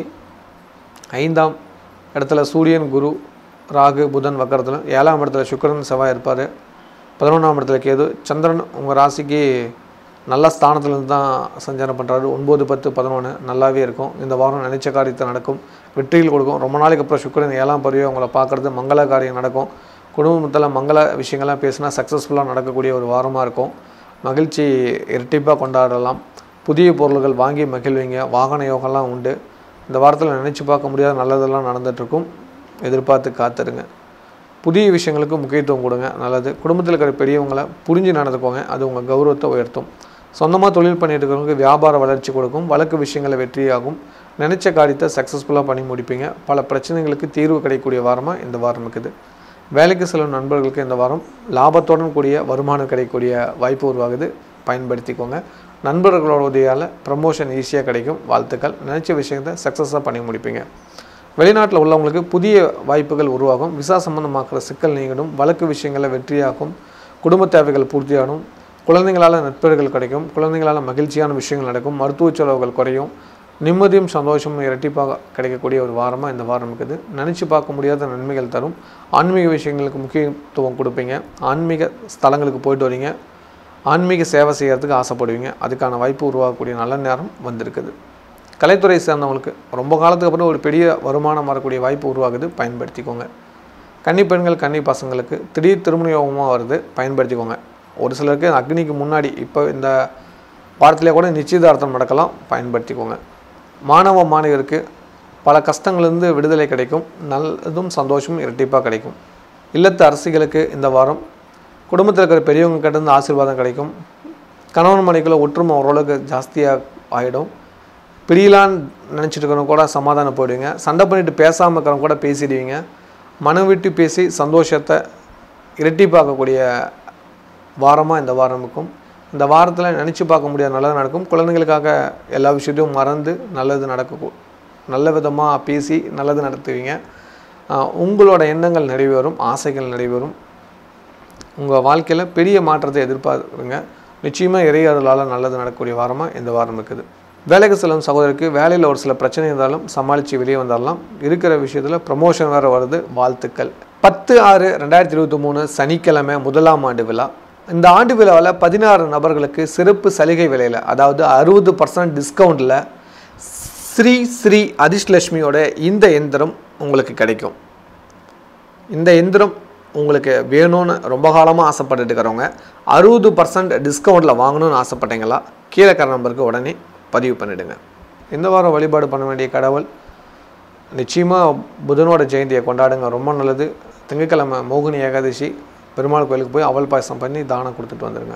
ஐந்தாம் இடத்துல சூரியன் குரு ராகு புதன் வக்கரத்தில் ஏழாம் இடத்துல சுக்கிரன் செவ்வாய் இருப்பார் பதினொன்றாம் இடத்துல கேது சந்திரன் உங்கள் ராசிக்கு நல்ல ஸ்தானத்துலேருந்து தான் சஞ்சாரம் பண்ணுறாரு ஒன்பது பத்து பதினொன்று நல்லாவே இருக்கும் இந்த வாரம் நினைச்ச காரியத்தை நடக்கும் வெற்றிகள் கொடுக்கும் ரொம்ப நாளைக்கு அப்புறம் சுக்கிரன் ஏழாம் பருவம் உங்களை பார்க்குறது மங்கள காரியம் நடக்கும் குடும்பத்தில் மங்கள விஷயங்கள்லாம் பேசினா சக்ஸஸ்ஃபுல்லாக நடக்கக்கூடிய ஒரு வாரமாக இருக்கும் மகிழ்ச்சி இரட்டிப்பாக கொண்டாடலாம் புதிய பொருள்கள் வாங்கி மகிழ்வீங்க வாகன யோகம்லாம் உண்டு இந்த வாரத்தில் நினச்சி பார்க்க முடியாத நல்லதெல்லாம் நடந்துகிட்ருக்கும் எதிர்பார்த்து காத்துருங்க புதிய விஷயங்களுக்கு முக்கியத்துவம் கொடுங்க நல்லது குடும்பத்தில் இருக்கிற பெரியவங்களை புரிஞ்சு நடந்துக்கோங்க அது உங்கள் கௌரவத்தை உயர்த்தும் சொந்தமாக தொழில் பண்ணிட்டு இருக்கிறவங்களுக்கு வியாபார வளர்ச்சி கொடுக்கும் வழக்கு விஷயங்களை வெற்றியாகும் நினைச்ச காரியத்தை சக்ஸஸ்ஃபுல்லாக பண்ணி முடிப்பீங்க பல பிரச்சனைகளுக்கு தீர்வு கிடைக்கக்கூடிய வாரமாக இந்த வாரம் இருக்குது வேலைக்கு செல்லும் நண்பர்களுக்கு இந்த வாரம் லாபத்துடன் கூடிய வருமானம் கிடைக்கக்கூடிய வாய்ப்பு உருவாகுது பயன்படுத்திக்கோங்க நண்பர்களோட உதவியால் ப்ரமோஷன் ஈஸியாக கிடைக்கும் வாழ்த்துக்கள் நினச்ச விஷயத்தை சக்ஸஸாக பண்ணி முடிப்பீங்க வெளிநாட்டில் உள்ளவங்களுக்கு புதிய வாய்ப்புகள் உருவாகும் விசா சம்பந்தமாக்குற சிக்கல் நீங்கிடும் வழக்கு விஷயங்களை வெற்றியாகும் குடும்ப தேவைகள் பூர்த்தியாகும் குழந்தைங்களால் நட்பெறுகள் கிடைக்கும் குழந்தைங்களால் மகிழ்ச்சியான விஷயங்கள் நடக்கும் மருத்துவ செலவுகள் குறையும் நிம்மதியும் சந்தோஷமும் இரட்டிப்பாக கிடைக்கக்கூடிய ஒரு வாரமாக இந்த வாரம் இருக்குது நினச்சி பார்க்க முடியாத நன்மைகள் தரும் ஆன்மீக விஷயங்களுக்கு முக்கியத்துவம் கொடுப்பீங்க ஆன்மீக ஸ்தலங்களுக்கு போயிட்டு வரீங்க ஆன்மீக சேவை செய்கிறதுக்கு ஆசைப்படுவீங்க அதுக்கான வாய்ப்பு உருவாகக்கூடிய நல்ல நேரம் வந்திருக்குது கலைத்துறை சேர்ந்தவங்களுக்கு ரொம்ப காலத்துக்கு அப்புறம் ஒரு பெரிய வருமானம் வரக்கூடிய வாய்ப்பு உருவாகுது பயன்படுத்திக்கோங்க கன்னி பெண்கள் கன்னி பசங்களுக்கு திடீர் திருமண யோகமாக வருது பயன்படுத்திக்கோங்க ஒரு சிலருக்கு அக்னிக்கு முன்னாடி இப்போ இந்த வாரத்திலே கூட நிச்சயதார்த்தம் நடக்கலாம் பயன்படுத்திக்கோங்க மாணவ மாணவியருக்கு பல கஷ்டங்கள்லேருந்து விடுதலை கிடைக்கும் நல்லதும் சந்தோஷமும் இரட்டிப்பாக கிடைக்கும் இல்லத்து அரசிகளுக்கு இந்த வாரம் குடும்பத்தில் இருக்கிற பெரியவங்க கிட்ட இருந்து ஆசீர்வாதம் கிடைக்கும் கணவன் மனைக்குள்ள ஒற்றுமை ஓரளவுக்கு ஜாஸ்தியாக ஆகிடும் பிரியலான்னு நினச்சிட்டு இருக்கிறவங்க கூட சமாதானம் போயிடுவீங்க சண்டை பண்ணிட்டு பேசாமல் இருக்கிறவங்க கூட பேசிடுவீங்க மனம் விட்டு பேசி சந்தோஷத்தை இரட்டிப்பாக்கக்கூடிய வாரமாக இந்த வாரம் இருக்கும் இந்த வாரத்தில் நினச்சி பார்க்க முடியாத நல்லது நடக்கும் குழந்தைங்களுக்காக எல்லா விஷயத்தையும் மறந்து நல்லது நடக்க நல்ல விதமாக பேசி நல்லது நடத்துவீங்க ஆஹ் உங்களோட எண்ணங்கள் நிறைவேறும் ஆசைகள் நிறைவேறும் உங்கள் வாழ்க்கையில் பெரிய மாற்றத்தை எதிர்பார்க்குறீங்க நிச்சயமாக இறையாதலால் நல்லது நடக்கக்கூடிய வாரமாக இந்த வாரம் இருக்குது வேலைக்கு செல்லும் சகோதரருக்கு வேலையில் ஒரு சில பிரச்சனை இருந்தாலும் சமாளித்து வெளியே வந்துடலாம் இருக்கிற விஷயத்தில் ப்ரமோஷன் வேறு வருது வாழ்த்துக்கள் பத்து ஆறு ரெண்டாயிரத்தி இருபத்தி மூணு சனிக்கிழமை முதலாம் ஆண்டு விழா இந்த ஆண்டு விழாவில் பதினாறு நபர்களுக்கு சிறப்பு சலுகை விலையில் அதாவது அறுபது பர்சன்ட் டிஸ்கவுண்ட்டில் ஸ்ரீ ஸ்ரீ அதிர்ஷ்டலட்சுமியோட இந்த எந்திரம் உங்களுக்கு கிடைக்கும் இந்த எந்திரம் உங்களுக்கு வேணும்னு ரொம்ப காலமாக ஆசைப்பட்டுட்டு இருக்கிறவங்க அறுபது பர்சன்ட் டிஸ்கவுண்ட்டில் வாங்கணும்னு ஆசைப்பட்டீங்களா கீழே இருக்கிற நம்பருக்கு உடனே பதிவு பண்ணிவிடுங்க இந்த வாரம் வழிபாடு பண்ண வேண்டிய கடவுள் நிச்சயமாக புதனோட ஜெயந்தியை கொண்டாடுங்க ரொம்ப நல்லது திங்கட்கிழமை மோகினி ஏகாதசி பெருமாள் கோயிலுக்கு போய் அவல் பாயசம் பண்ணி தானம் கொடுத்துட்டு வந்துடுங்க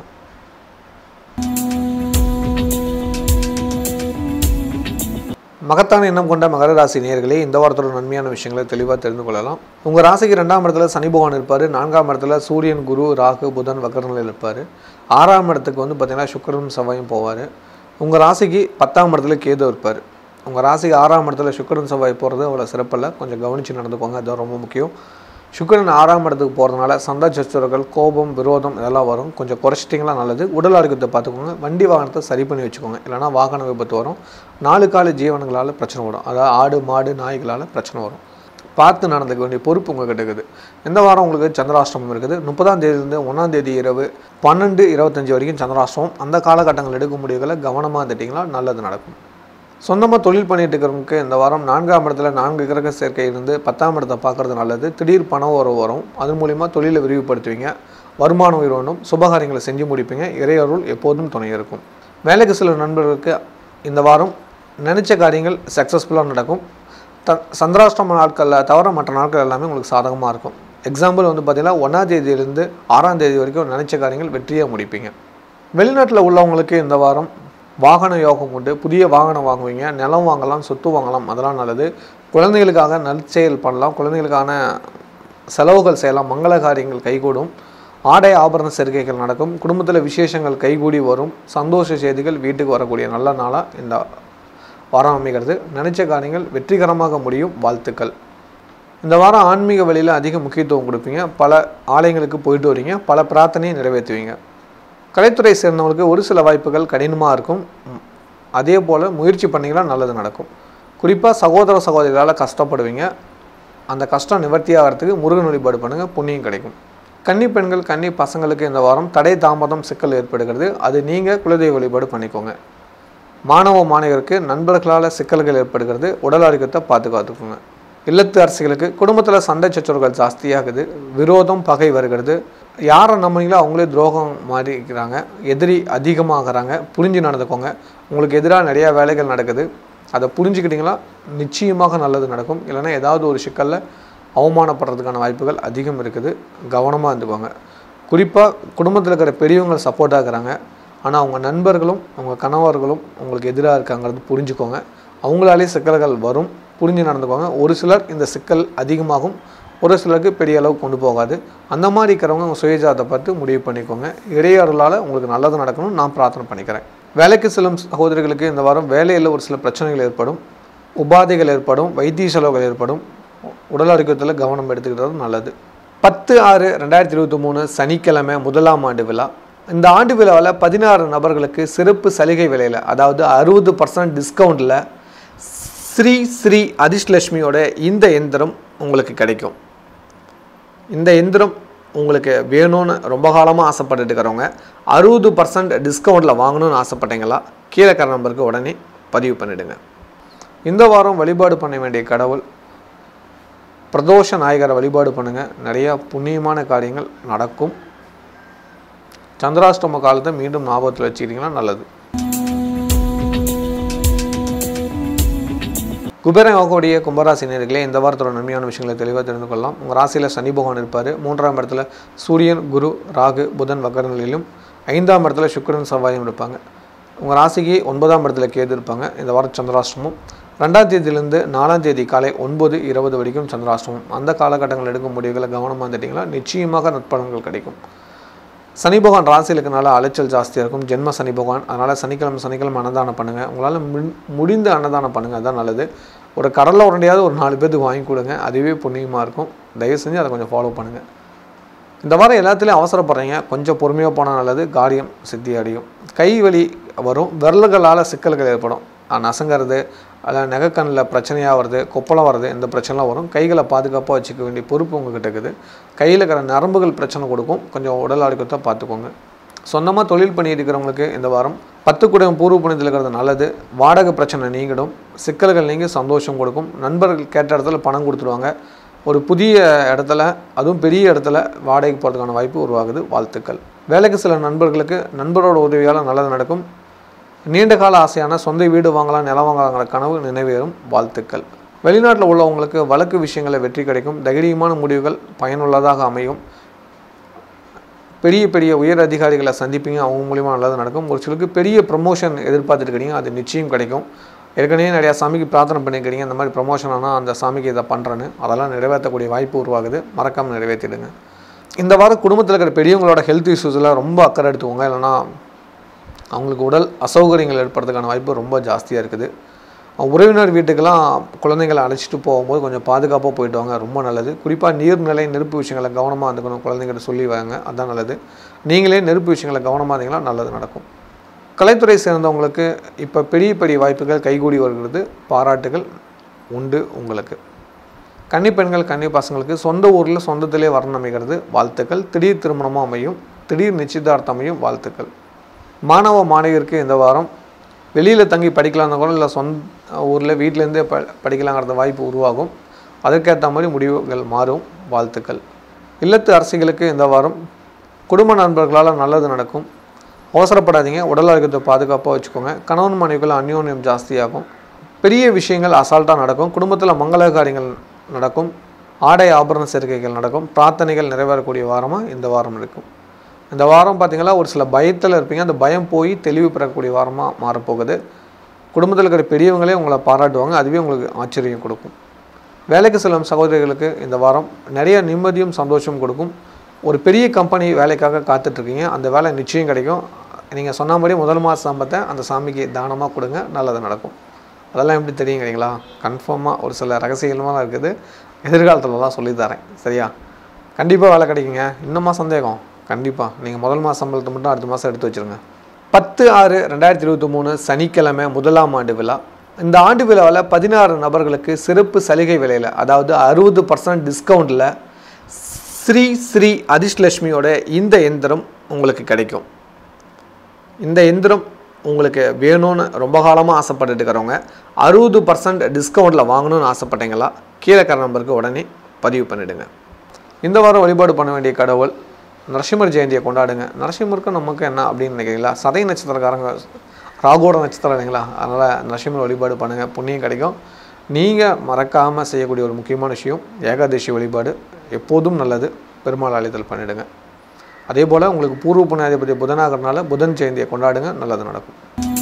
மகத்தான எண்ணம் கொண்ட மகர ராசி நேயர்களே இந்த வாரத்தோட நன்மையான விஷயங்களை தெளிவாக தெரிந்து கொள்ளலாம் உங்கள் ராசிக்கு ரெண்டாம் இடத்துல சனி பகவான் இருப்பார் நான்காம் இடத்துல சூரியன் குரு ராகு புதன் வக்கரநிலையில் இருப்பார் ஆறாம் இடத்துக்கு வந்து பார்த்திங்கன்னா சுக்கிரனும் செவ்வாயும் போவார் உங்கள் ராசிக்கு பத்தாம் இடத்துல கேது இருப்பார் உங்கள் ராசிக்கு ஆறாம் இடத்துல சுக்கிரன் செவ்வாய் போகிறது அவ்வளோ சிறப்பில்லை கொஞ்சம் கவனித்து நடந்துக்கோங்க அது ரொம்ப முக்கியம் சுக்கிரன் ஆறாம் இடத்துக்கு போகிறதுனால சண்டை சச்சுரங்கள் கோபம் விரோதம் இதெல்லாம் வரும் கொஞ்சம் குறைச்சிட்டிங்களா நல்லது உடல் ஆரோக்கியத்தை பார்த்துக்கோங்க வண்டி வாகனத்தை சரி பண்ணி வச்சுக்கோங்க இல்லைனா வாகன விபத்து வரும் நாலு கால ஜீவனங்களால் பிரச்சனை வரும் அதாவது ஆடு மாடு நாய்களால் பிரச்சனை வரும் பார்த்து நடந்துக்க வேண்டிய பொறுப்பு உங்ககிட்ட இருக்குது இந்த வாரம் உங்களுக்கு சந்திராஷ்டமம் இருக்குது முப்பதாம் தேதியிலேருந்து ஒன்றாம் தேதி இரவு பன்னெண்டு இருபத்தஞ்சி வரைக்கும் சந்திராஷ்டமம் அந்த காலகட்டங்கள் எடுக்க முடிவுகளை கவனமாக இருந்துட்டிங்களா நல்லது நடக்கும் சொந்தமாக தொழில் பண்ணிட்டு இருக்கிறவங்களுக்கு இந்த வாரம் நான்காம் இடத்துல நான்கு கிரக சேர்க்கை இருந்து பத்தாம் இடத்தை பார்க்குறது நல்லது திடீர் பணம் உறவு வரும் அது மூலிமா தொழிலை விரிவுபடுத்துவீங்க வருமானம் உயரணும் சுபகாரியங்களை செஞ்சு முடிப்பீங்க இறையருள் எப்போதும் துணை இருக்கும் வேலைக்கு சில நண்பர்களுக்கு இந்த வாரம் நினச்ச காரியங்கள் சக்ஸஸ்ஃபுல்லாக நடக்கும் த சந்திராஷ்டம நாட்களில் தவிர மற்ற நாட்கள் எல்லாமே உங்களுக்கு சாதகமாக இருக்கும் எக்ஸாம்பிள் வந்து பார்த்தீங்கன்னா ஒன்றாம் தேதியிலேருந்து ஆறாம் தேதி வரைக்கும் நினச்ச காரியங்கள் வெற்றியாக முடிப்பீங்க வெளிநாட்டில் உள்ளவங்களுக்கு இந்த வாரம் வாகன யோகம் உண்டு புதிய வாகனம் வாங்குவீங்க நிலம் வாங்கலாம் சொத்து வாங்கலாம் அதெல்லாம் நல்லது குழந்தைகளுக்காக நற்செயல் பண்ணலாம் குழந்தைகளுக்கான செலவுகள் செய்யலாம் மங்கள காரியங்கள் கைகூடும் ஆடை ஆபரண சேர்க்கைகள் நடக்கும் குடும்பத்தில் விசேஷங்கள் கைகூடி வரும் சந்தோஷ செய்திகள் வீட்டுக்கு வரக்கூடிய நல்ல நாளாக இந்த வாரம் அமைகிறது நினைச்ச காரியங்கள் வெற்றிகரமாக முடியும் வாழ்த்துக்கள் இந்த வாரம் ஆன்மீக வழியில் அதிக முக்கியத்துவம் கொடுப்பீங்க பல ஆலயங்களுக்கு போயிட்டு வரீங்க பல பிரார்த்தனையை நிறைவேற்றுவீங்க கலைத்துறை சேர்ந்தவங்களுக்கு ஒரு சில வாய்ப்புகள் கடினமாக இருக்கும் ம், அதே போல் முயற்சி பண்ணிங்கன்னா நல்லது நடக்கும் குறிப்பாக சகோதர சகோதரிகளால் கஷ்டப்படுவீங்க அந்த கஷ்டம் நிவர்த்தி ஆகிறதுக்கு முருகன் வழிபாடு பண்ணுங்கள் புண்ணியம் கிடைக்கும் கன்னி பெண்கள் கன்னி பசங்களுக்கு இந்த வாரம் தடை தாமதம் சிக்கல் ஏற்படுகிறது அது நீங்கள் குலதெய்வ வழிபாடு பண்ணிக்கோங்க மாணவ மாணவியருக்கு நண்பர்களால் சிக்கல்கள் ஏற்படுகிறது உடல் ஆரோக்கியத்தை பாதுகாத்துக்கோங்க இல்லத்து அரசிகளுக்கு குடும்பத்தில் சண்டை சச்சரவுகள் ஜாஸ்தியாகுது விரோதம் பகை வருகிறது யாரை நம்பினீங்களோ அவங்களே துரோகம் மாதிரி இருக்கிறாங்க எதிரி அதிகமாகறாங்க புரிஞ்சு நடந்துக்கோங்க உங்களுக்கு எதிராக நிறையா வேலைகள் நடக்குது அதை புரிஞ்சுக்கிட்டிங்களா நிச்சயமாக நல்லது நடக்கும் இல்லைன்னா ஏதாவது ஒரு சிக்கலில் அவமானப்படுறதுக்கான வாய்ப்புகள் அதிகம் இருக்குது கவனமாக இருந்துக்கோங்க குறிப்பாக குடும்பத்தில் இருக்கிற பெரியவங்க சப்போர்ட்டாக இருக்கிறாங்க ஆனால் அவங்க நண்பர்களும் அவங்க கணவர்களும் உங்களுக்கு எதிராக இருக்காங்கிறது புரிஞ்சுக்கோங்க அவங்களாலே சிக்கல்கள் வரும் புரிஞ்சு நடந்துக்கோங்க ஒரு சிலர் இந்த சிக்கல் அதிகமாகும் ஒரு சிலருக்கு பெரிய அளவு கொண்டு போகாது அந்த மாதிரி இருக்கிறவங்க உங்கள் சுயஜாதத்தை பார்த்து முடிவு பண்ணிக்கோங்க இடையர்களால் உங்களுக்கு நல்லது நடக்கணும்னு நான் பிரார்த்தனை பண்ணிக்கிறேன் வேலைக்கு செல்லும் சகோதரிகளுக்கு இந்த வாரம் வேலையில் ஒரு சில பிரச்சனைகள் ஏற்படும் உபாதைகள் ஏற்படும் வைத்திய செலவுகள் ஏற்படும் உடல் ஆரோக்கியத்தில் கவனம் எடுத்துக்கிறது நல்லது பத்து ஆறு ரெண்டாயிரத்தி இருபத்தி மூணு சனிக்கிழமை முதலாம் ஆண்டு விழா இந்த ஆண்டு விழாவில் பதினாறு நபர்களுக்கு சிறப்பு சலுகை விலையில் அதாவது அறுபது பர்சன்ட் டிஸ்கவுண்ட்டில் ஸ்ரீ ஸ்ரீ அதிர்ஷ்டலட்சுமியோட இந்த எந்திரம் உங்களுக்கு கிடைக்கும் இந்த எந்திரம் உங்களுக்கு வேணும்னு ரொம்ப காலமாக ஆசைப்பட்டுட்டு இருக்கிறவங்க அறுபது பர்சன்ட் டிஸ்கவுண்ட்டில் வாங்கணும்னு ஆசைப்பட்டீங்களா கீழே இருக்கிற நம்பருக்கு உடனே பதிவு பண்ணிவிடுங்க இந்த வாரம் வழிபாடு பண்ண வேண்டிய கடவுள் பிரதோஷ நாயகரை வழிபாடு பண்ணுங்கள் நிறையா புண்ணியமான காரியங்கள் நடக்கும் சந்திராஷ்டம காலத்தை மீண்டும் ஞாபகத்தில் வச்சுக்கிட்டிங்கன்னா நல்லது குபேரன் யோகோடைய கும்பராசினியர்களே இந்த வாரத்தோட நன்மையான விஷயங்களை தெளிவாக தெரிந்து கொள்ளலாம் உங்கள் ராசியில் சனி பகவான் இருப்பார் மூன்றாம் இடத்துல சூரியன் குரு ராகு புதன் வக்கரநிலையிலும் ஐந்தாம் இடத்துல சுக்கிரன் செவ்வாயும் இருப்பாங்க உங்கள் ராசிக்கு ஒன்பதாம் இடத்துல கேது இருப்பாங்க இந்த வாரம் சந்திராஷ்டமம் ரெண்டாம் தேதியிலேருந்து நாலாம் தேதி காலை ஒன்பது இருபது வரைக்கும் சந்திராஷ்டமம் அந்த காலகட்டங்கள் எடுக்கும் முடிவுகளை கவனமாக இருந்துட்டிங்களா நிச்சயமாக நற்பலன்கள் கிடைக்கும் சனி பகவான் ராசியில் இருக்கனால அலைச்சல் ஜாஸ்தியாக இருக்கும் ஜென்ம சனி பகவான் அதனால் சனிக்கிழமை சனிக்கிழமை அன்னதானம் பண்ணுங்கள் உங்களால் மின் முடிந்த அன்னதானம் பண்ணுங்கள் அதுதான் நல்லது ஒரு கடலை உருண்டையாவது ஒரு நாலு பேருக்கு வாங்கி கொடுங்க அதுவே புண்ணியமாக இருக்கும் தயவு செஞ்சு அதை கொஞ்சம் ஃபாலோ பண்ணுங்கள் இந்த வாரம் எல்லாத்துலேயும் அவசரப்படுறீங்க கொஞ்சம் பொறுமையாக போனால் நல்லது காரியம் சித்தி அடையும் கை வலி வரும் விரல்களால் சிக்கல்கள் ஏற்படும் அஹ் நசுங்கிறது அதில் நெகக்கண்ணில் பிரச்சனையாக வருது கொப்பளம் வருது இந்த பிரச்சனைலாம் வரும் கைகளை பாதுகாப்பாக வச்சுக்க வேண்டிய பொறுப்பு உங்ககிட்ட இருக்குது கையில் இருக்கிற நரம்புகள் பிரச்சனை கொடுக்கும் கொஞ்சம் உடல் ஆரோக்கியத்தை பார்த்துக்கோங்க சொந்தமாக தொழில் பண்ணிட்டு இருக்கிறவங்களுக்கு இந்த வாரம் பத்து குடம் பூர்வ புண்ணியத்தில் இருக்கிறது நல்லது வாடகை பிரச்சனை நீங்கிடும் சிக்கல்கள் நீங்கி சந்தோஷம் கொடுக்கும் நண்பர்கள் கேட்ட இடத்துல பணம் கொடுத்துருவாங்க ஒரு புதிய இடத்துல அதுவும் பெரிய இடத்துல வாடகைக்கு போகிறதுக்கான வாய்ப்பு உருவாகுது வாழ்த்துக்கள் வேலைக்கு சில நண்பர்களுக்கு நண்பரோட உதவியால் நல்லது நடக்கும் நீண்ட கால ஆசையான சொந்த வீடு வாங்கலாம் நிலம் வாங்கலாங்கிற கனவு நினைவேறும் வாழ்த்துக்கள் வெளிநாட்டில் உள்ளவங்களுக்கு வழக்கு விஷயங்களில் வெற்றி கிடைக்கும் தைரியமான முடிவுகள் பயனுள்ளதாக அமையும் பெரிய பெரிய உயர் அதிகாரிகளை சந்திப்பீங்க அவங்க மூலிமா நல்லது நடக்கும் ஒரு சிலருக்கு பெரிய ப்ரமோஷன் எதிர்பார்த்துட்டு இருக்கீங்க அது நிச்சயம் கிடைக்கும் ஏற்கனவே நிறையா சாமிக்கு பிரார்த்தனை பண்ணிக்கிறீங்க இந்த மாதிரி ப்ரமோஷன் ஆனால் அந்த சாமிக்கு இதை பண்ணுறேன்னு அதெல்லாம் நிறைவேற்றக்கூடிய வாய்ப்பு உருவாகுது மறக்காமல் நிறைவேற்றிடுங்க இந்த வாரம் குடும்பத்தில் இருக்கிற பெரியவங்களோட ஹெல்த் இஷ்யூஸில் ரொம்ப அக்கறை எடுத்துக்கோங்க இல்லைன்னா அவங்களுக்கு உடல் அசௌகரியங்கள் ஏற்படுறதுக்கான வாய்ப்பு ரொம்ப ஜாஸ்தியாக இருக்குது உறவினர் வீட்டுக்கெல்லாம் குழந்தைங்களை அழைச்சிட்டு போகும்போது கொஞ்சம் பாதுகாப்பாக போயிட்டு வாங்க ரொம்ப நல்லது குறிப்பாக நீர்நிலை நெருப்பு விஷயங்களை கவனமாக இருந்துக்கணும் குழந்தைங்கிட்ட சொல்லி வாங்க அதுதான் நல்லது நீங்களே நெருப்பு விஷயங்களை கவனமாக இருந்தீங்கன்னா நல்லது நடக்கும் கலைத்துறை சேர்ந்தவங்களுக்கு இப்போ பெரிய பெரிய வாய்ப்புகள் கைகூடி வருகிறது பாராட்டுகள் உண்டு உங்களுக்கு கன்னி பெண்கள் கன்னி பசங்களுக்கு சொந்த ஊரில் சொந்தத்திலே வரணும் அமைகிறது வாழ்த்துக்கள் திடீர் திருமணமும் அமையும் திடீர் நிச்சயதார்த்தம் அமையும் வாழ்த்துக்கள் மாணவ மாணவியருக்கு இந்த வாரம் வெளியில் தங்கி படிக்கலாம்னு கூட இல்லை சொந்த ஊரில் வீட்டிலேருந்தே ப படிக்கலாங்கிறத வாய்ப்பு உருவாகும் அதற்கேற்ற மாதிரி முடிவுகள் மாறும் வாழ்த்துக்கள் இல்லத்து அரசிகளுக்கு இந்த வாரம் குடும்ப நண்பர்களால் நல்லது நடக்கும் அவசரப்படாதீங்க உடல் ஆரோக்கியத்தை பாதுகாப்பாக வச்சுக்கோங்க கணவன் மனைவிக்குள்ள அந்யோன்யம் ஜாஸ்தியாகும் பெரிய விஷயங்கள் அசால்ட்டாக நடக்கும் குடும்பத்தில் மங்கள காரியங்கள் நடக்கும் ஆடை ஆபரண சேர்க்கைகள் நடக்கும் பிரார்த்தனைகள் நிறைவேறக்கூடிய வாரமாக இந்த வாரம் இருக்கும் இந்த வாரம் பார்த்தீங்கன்னா ஒரு சில பயத்தில் இருப்பீங்க அந்த பயம் போய் தெளிவு பெறக்கூடிய வாரமாக மாறப்போகுது குடும்பத்தில் இருக்கிற பெரியவங்களே உங்களை பாராட்டுவாங்க அதுவே உங்களுக்கு ஆச்சரியம் கொடுக்கும் வேலைக்கு செல்லும் சகோதரிகளுக்கு இந்த வாரம் நிறைய நிம்மதியும் சந்தோஷம் கொடுக்கும் ஒரு பெரிய கம்பெனி வேலைக்காக காத்துட்ருக்கீங்க அந்த வேலை நிச்சயம் கிடைக்கும் நீங்கள் சொன்ன மாதிரி முதல் மாத சம்பத்தை அந்த சாமிக்கு தானமாக கொடுங்க நல்லது நடக்கும் அதெல்லாம் எப்படி தெரியுங்கிறீங்களா கன்ஃபார்மாக ஒரு சில ரகசியமாக இருக்குது எதிர்காலத்தில் தான் சொல்லித்தரேன் சரியா கண்டிப்பாக வேலை கிடைக்குங்க இன்னுமா சந்தேகம் கண்டிப்பாக நீங்கள் முதல் மாத சம்பளத்தை மட்டும் அடுத்த மாதம் எடுத்து வச்சுருங்க பத்து ஆறு ரெண்டாயிரத்தி இருபத்தி மூணு சனிக்கிழமை முதலாம் ஆண்டு விழா இந்த ஆண்டு விழாவில் பதினாறு நபர்களுக்கு சிறப்பு சலுகை விலையில் அதாவது அறுபது பர்சன்ட் டிஸ்கவுண்ட்டில் ஸ்ரீ ஸ்ரீ அதிர்ஷ்லட்சுமியோட இந்த எந்திரம் உங்களுக்கு கிடைக்கும் இந்த எந்திரம் உங்களுக்கு வேணும்னு ரொம்ப காலமாக ஆசைப்பட்டுட்டு இருக்கிறவங்க அறுபது பர்சன்ட் டிஸ்கவுண்ட்டில் வாங்கணும்னு ஆசைப்பட்டீங்களா கீழே இருக்கிற நம்பருக்கு உடனே பதிவு பண்ணிவிடுங்க இந்த வாரம் வழிபாடு பண்ண வேண்டிய கடவுள் நரசிம்மர் ஜெயந்தியை கொண்டாடுங்க நரசிம்மருக்கும் நமக்கு என்ன அப்படின்னு நினைக்கிறீங்களா சதய நட்சத்திரக்காரங்க ராகோட நட்சத்திரம் இல்லைங்களா அதனால் நரசிம்மர் வழிபாடு பண்ணுங்கள் புண்ணியம் கிடைக்கும் நீங்கள் மறக்காமல் செய்யக்கூடிய ஒரு முக்கியமான விஷயம் ஏகாதசி வழிபாடு எப்போதும் நல்லது பெருமாள் அழைத்தல் பண்ணிவிடுங்க அதே போல் உங்களுக்கு பூர்வ புண்ணியாதிபதி புதனாகிறனால புதன் ஜெயந்தியை கொண்டாடுங்க நல்லது நடக்கும்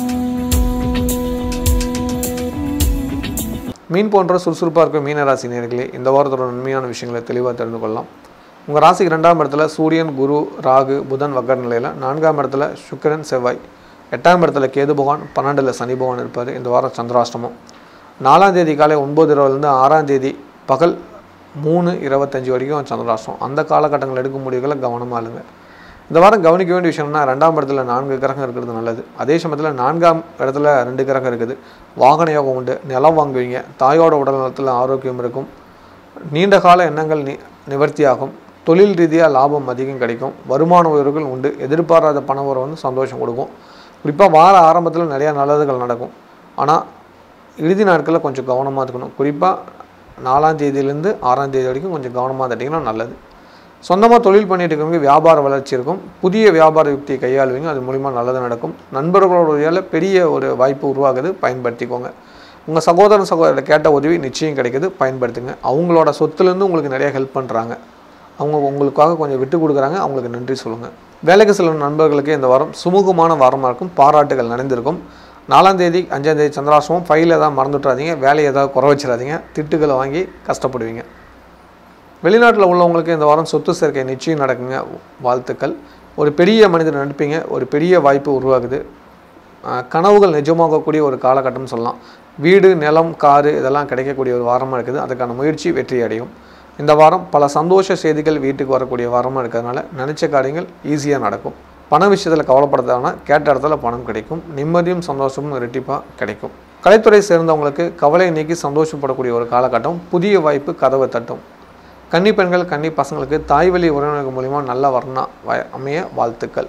மீன் போன்ற சுறுசுறுப்பாக இருக்கும் மீனராசி நேர்களே இந்த வாரத்தோட நன்மையான விஷயங்களை தெளிவாக தெரிந்து கொள்ளலாம் உங்கள் ராசிக்கு ரெண்டாம் இடத்துல சூரியன் குரு ராகு புதன் வக்கர நிலையில் நான்காம் இடத்துல சுக்கிரன் செவ்வாய் எட்டாம் இடத்துல கேது பகவான் பன்னெண்டில் சனி பகவான் இருப்பார் இந்த வாரம் சந்திராஷ்டமம் நாலாம் தேதி காலை ஒன்பது இருபதுலேருந்து ஆறாம் தேதி பகல் மூணு இருபத்தஞ்சி வரைக்கும் சந்திராஷ்டம் அந்த காலகட்டங்கள் எடுக்கும் முடிவுகளை கவனமாக இருங்க இந்த வாரம் கவனிக்க வேண்டிய விஷயம்னா ரெண்டாம் இடத்துல நான்கு கிரகம் இருக்கிறது நல்லது அதே சமயத்தில் நான்காம் இடத்துல ரெண்டு கிரகம் இருக்குது வாகன யோகம் உண்டு நிலம் வாங்குவீங்க தாயோட உடல் நலத்தில் ஆரோக்கியம் இருக்கும் நீண்ட கால எண்ணங்கள் நி நிவர்த்தியாகும் தொழில் ரீதியாக லாபம் அதிகம் கிடைக்கும் வருமான உயர்வுகள் உண்டு எதிர்பாராத பண வரவு வந்து சந்தோஷம் கொடுக்கும் குறிப்பாக வார ஆரம்பத்தில் நிறையா நல்லதுகள் நடக்கும் ஆனால் இறுதி நாட்களில் கொஞ்சம் கவனமாக இருக்கணும் குறிப்பாக நாலாம் தேதியிலேருந்து ஆறாம் தேதி வரைக்கும் கொஞ்சம் கவனமாக தட்டிங்கன்னா நல்லது சொந்தமாக தொழில் பண்ணிட்டு இருக்கவங்க வியாபார வளர்ச்சி இருக்கும் புதிய வியாபார யுக்தியை கையாளுவீங்க அது மூலிமா நல்லது நடக்கும் நண்பர்களோட பெரிய ஒரு வாய்ப்பு உருவாகுது பயன்படுத்திக்கோங்க உங்கள் சகோதரன் சகோதரர் கேட்ட உதவி நிச்சயம் கிடைக்குது பயன்படுத்துங்க அவங்களோட சொத்துலேருந்து உங்களுக்கு நிறைய ஹெல்ப் பண்ணுறாங்க அவங்க உங்களுக்காக கொஞ்சம் விட்டு கொடுக்குறாங்க அவங்களுக்கு நன்றி சொல்லுங்கள் வேலைக்கு செல்லும் நண்பர்களுக்கு இந்த வாரம் சுமூகமான வாரமாக இருக்கும் பாராட்டுகள் நடந்திருக்கும் நாலாம் தேதி அஞ்சாம் தேதி சந்திராசிரமம் ஃபைல் ஏதாவது மறந்துவிட்றாதீங்க வேலையை ஏதாவது குறை வச்சிடாதீங்க திட்டுகளை வாங்கி கஷ்டப்படுவீங்க வெளிநாட்டில் உள்ளவங்களுக்கு இந்த வாரம் சொத்து சேர்க்கை நிச்சயம் நடக்குங்க வாழ்த்துக்கள் ஒரு பெரிய மனிதர் நடிப்பீங்க ஒரு பெரிய வாய்ப்பு உருவாகுது ஆஹ் கனவுகள் நிஜமாகக்கூடிய ஒரு காலகட்டம்னு சொல்லலாம் வீடு நிலம் காரு இதெல்லாம் கிடைக்கக்கூடிய ஒரு வாரமாக இருக்குது அதுக்கான முயற்சி வெற்றி அடையும் இந்த வாரம் பல சந்தோஷ செய்திகள் வீட்டுக்கு வரக்கூடிய வாரமாக இருக்கிறதுனால நினச்ச காரியங்கள் ஈஸியாக நடக்கும் பண விஷயத்தில் கவலைப்படுறதானா கேட்ட இடத்துல பணம் கிடைக்கும் நிம்மதியும் சந்தோஷமும் இரட்டிப்பாக கிடைக்கும் கலைத்துறை சேர்ந்தவங்களுக்கு கவலை நீக்கி சந்தோஷப்படக்கூடிய ஒரு காலகட்டம் புதிய வாய்ப்பு கதவை தட்டும் கன்னி பெண்கள் கன்னி பசங்களுக்கு தாய் வழி உறவினர்கள் மூலிமா நல்ல வர்ணா வ- அமைய வாழ்த்துக்கள்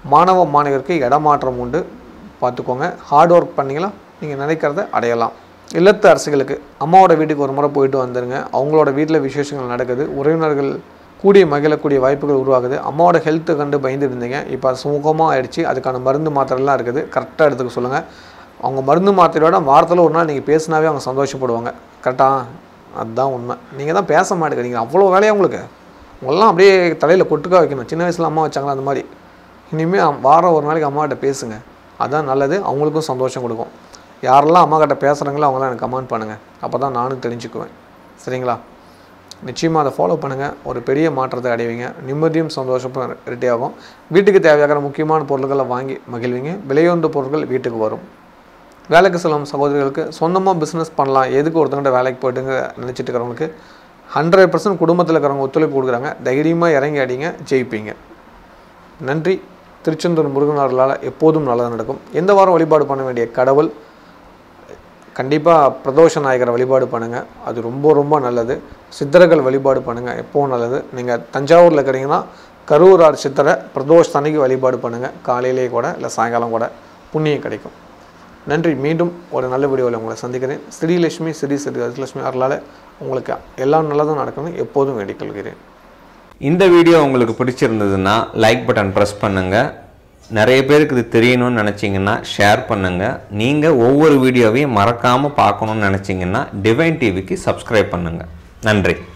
மாணவ மாணவியருக்கு இடமாற்றம் உண்டு பார்த்துக்கோங்க ஹார்ட் ஒர்க் பண்ணிங்களா நீங்கள் நினைக்கிறத அடையலாம் இல்லத்து அரசுகளுக்கு அம்மாவோட வீட்டுக்கு ஒரு முறை போயிட்டு வந்துருங்க அவங்களோட வீட்டில் விசேஷங்கள் நடக்குது உறவினர்கள் கூடிய மகிழக்கூடிய வாய்ப்புகள் உருவாகுது அம்மாவோட ஹெல்த்தை கண்டு பயந்து இருந்தீங்க இப்போ அது சுமூகமாக ஆயிடுச்சு அதுக்கான மருந்து மாத்திரைலாம் இருக்குது கரெக்டாக எடுத்துக்க சொல்லுங்கள் அவங்க மருந்து மாத்திரையோட வாரத்தில் ஒரு நாள் நீங்கள் பேசினாவே அவங்க சந்தோஷப்படுவாங்க கரெக்டாக அதுதான் உண்மை நீங்கள் தான் பேச மாட்டேங்கிறீங்க அவ்வளோ வேலையாக உங்களுக்கு உங்களெல்லாம் அப்படியே தலையில் கொட்டுக்கா வைக்கணும் சின்ன வயசில் அம்மா வச்சாங்களா அந்த மாதிரி இனிமேல் வாரம் ஒரு நாளைக்கு அம்மாகிட்ட பேசுங்க அதான் நல்லது அவங்களுக்கும் சந்தோஷம் கொடுக்கும் யாரெல்லாம் அம்மா கிட்ட பேசுகிறாங்களோ அவங்களாம் எனக்கு கமெண்ட் பண்ணுங்கள் அப்போ தான் நானும் தெரிஞ்சுக்குவேன் சரிங்களா நிச்சயமாக அதை ஃபாலோ பண்ணுங்கள் ஒரு பெரிய மாற்றத்தை அடைவீங்க நிம்மதியும் சந்தோஷமும் ரெட்டி ஆகும் வீட்டுக்கு தேவையான முக்கியமான பொருட்களை வாங்கி மகிழ்வீங்க விலையுந்த பொருட்கள் வீட்டுக்கு வரும் வேலைக்கு செல்லும் சகோதரிகளுக்கு சொந்தமாக பிஸ்னஸ் பண்ணலாம் எதுக்கு ஒருத்தங்கிட்ட வேலைக்கு போயிட்டுங்க நினச்சிட்டு இருக்கிறவங்களுக்கு ஹண்ட்ரட் பர்சன்ட் குடும்பத்தில் இருக்கிறவங்க ஒத்துழைப்பு கொடுக்குறாங்க தைரியமாக இறங்கி அடிங்க ஜெயிப்பீங்க நன்றி திருச்செந்தூர் முருகனார்களால் எப்போதும் நல்லது நடக்கும் எந்த வாரம் வழிபாடு பண்ண வேண்டிய கடவுள் கண்டிப்பாக பிரதோஷ நாயகரை வழிபாடு பண்ணுங்கள் அது ரொம்ப ரொம்ப நல்லது சித்தர்கள் வழிபாடு பண்ணுங்கள் எப்போவும் நல்லது நீங்கள் தஞ்சாவூரில் இருக்கிறீங்கன்னா கரூரார் சித்தரை பிரதோஷ தனிக்கு வழிபாடு பண்ணுங்கள் காலையிலேயே கூட இல்லை சாயங்காலம் கூட புண்ணியம் கிடைக்கும் நன்றி மீண்டும் ஒரு நல்ல வீடியோவில் உங்களை சந்திக்கிறேன் ஸ்ரீலட்சுமி ஸ்ரீ ஸ்ரீ அஜலட்சுமி அருளால் உங்களுக்கு எல்லாம் நல்லதும் நடக்கணும் எப்போதும் வேண்டிக் கொள்கிறேன் இந்த வீடியோ உங்களுக்கு பிடிச்சிருந்ததுன்னா லைக் பட்டன் ப்ரெஸ் பண்ணுங்கள் நிறைய பேருக்கு இது தெரியணும்னு நினச்சிங்கன்னா ஷேர் பண்ணுங்கள் நீங்கள் ஒவ்வொரு வீடியோவையும் மறக்காமல் பார்க்கணுன்னு நினச்சிங்கன்னா டிவைன் டிவிக்கு சப்ஸ்கிரைப் பண்ணுங்கள் நன்றி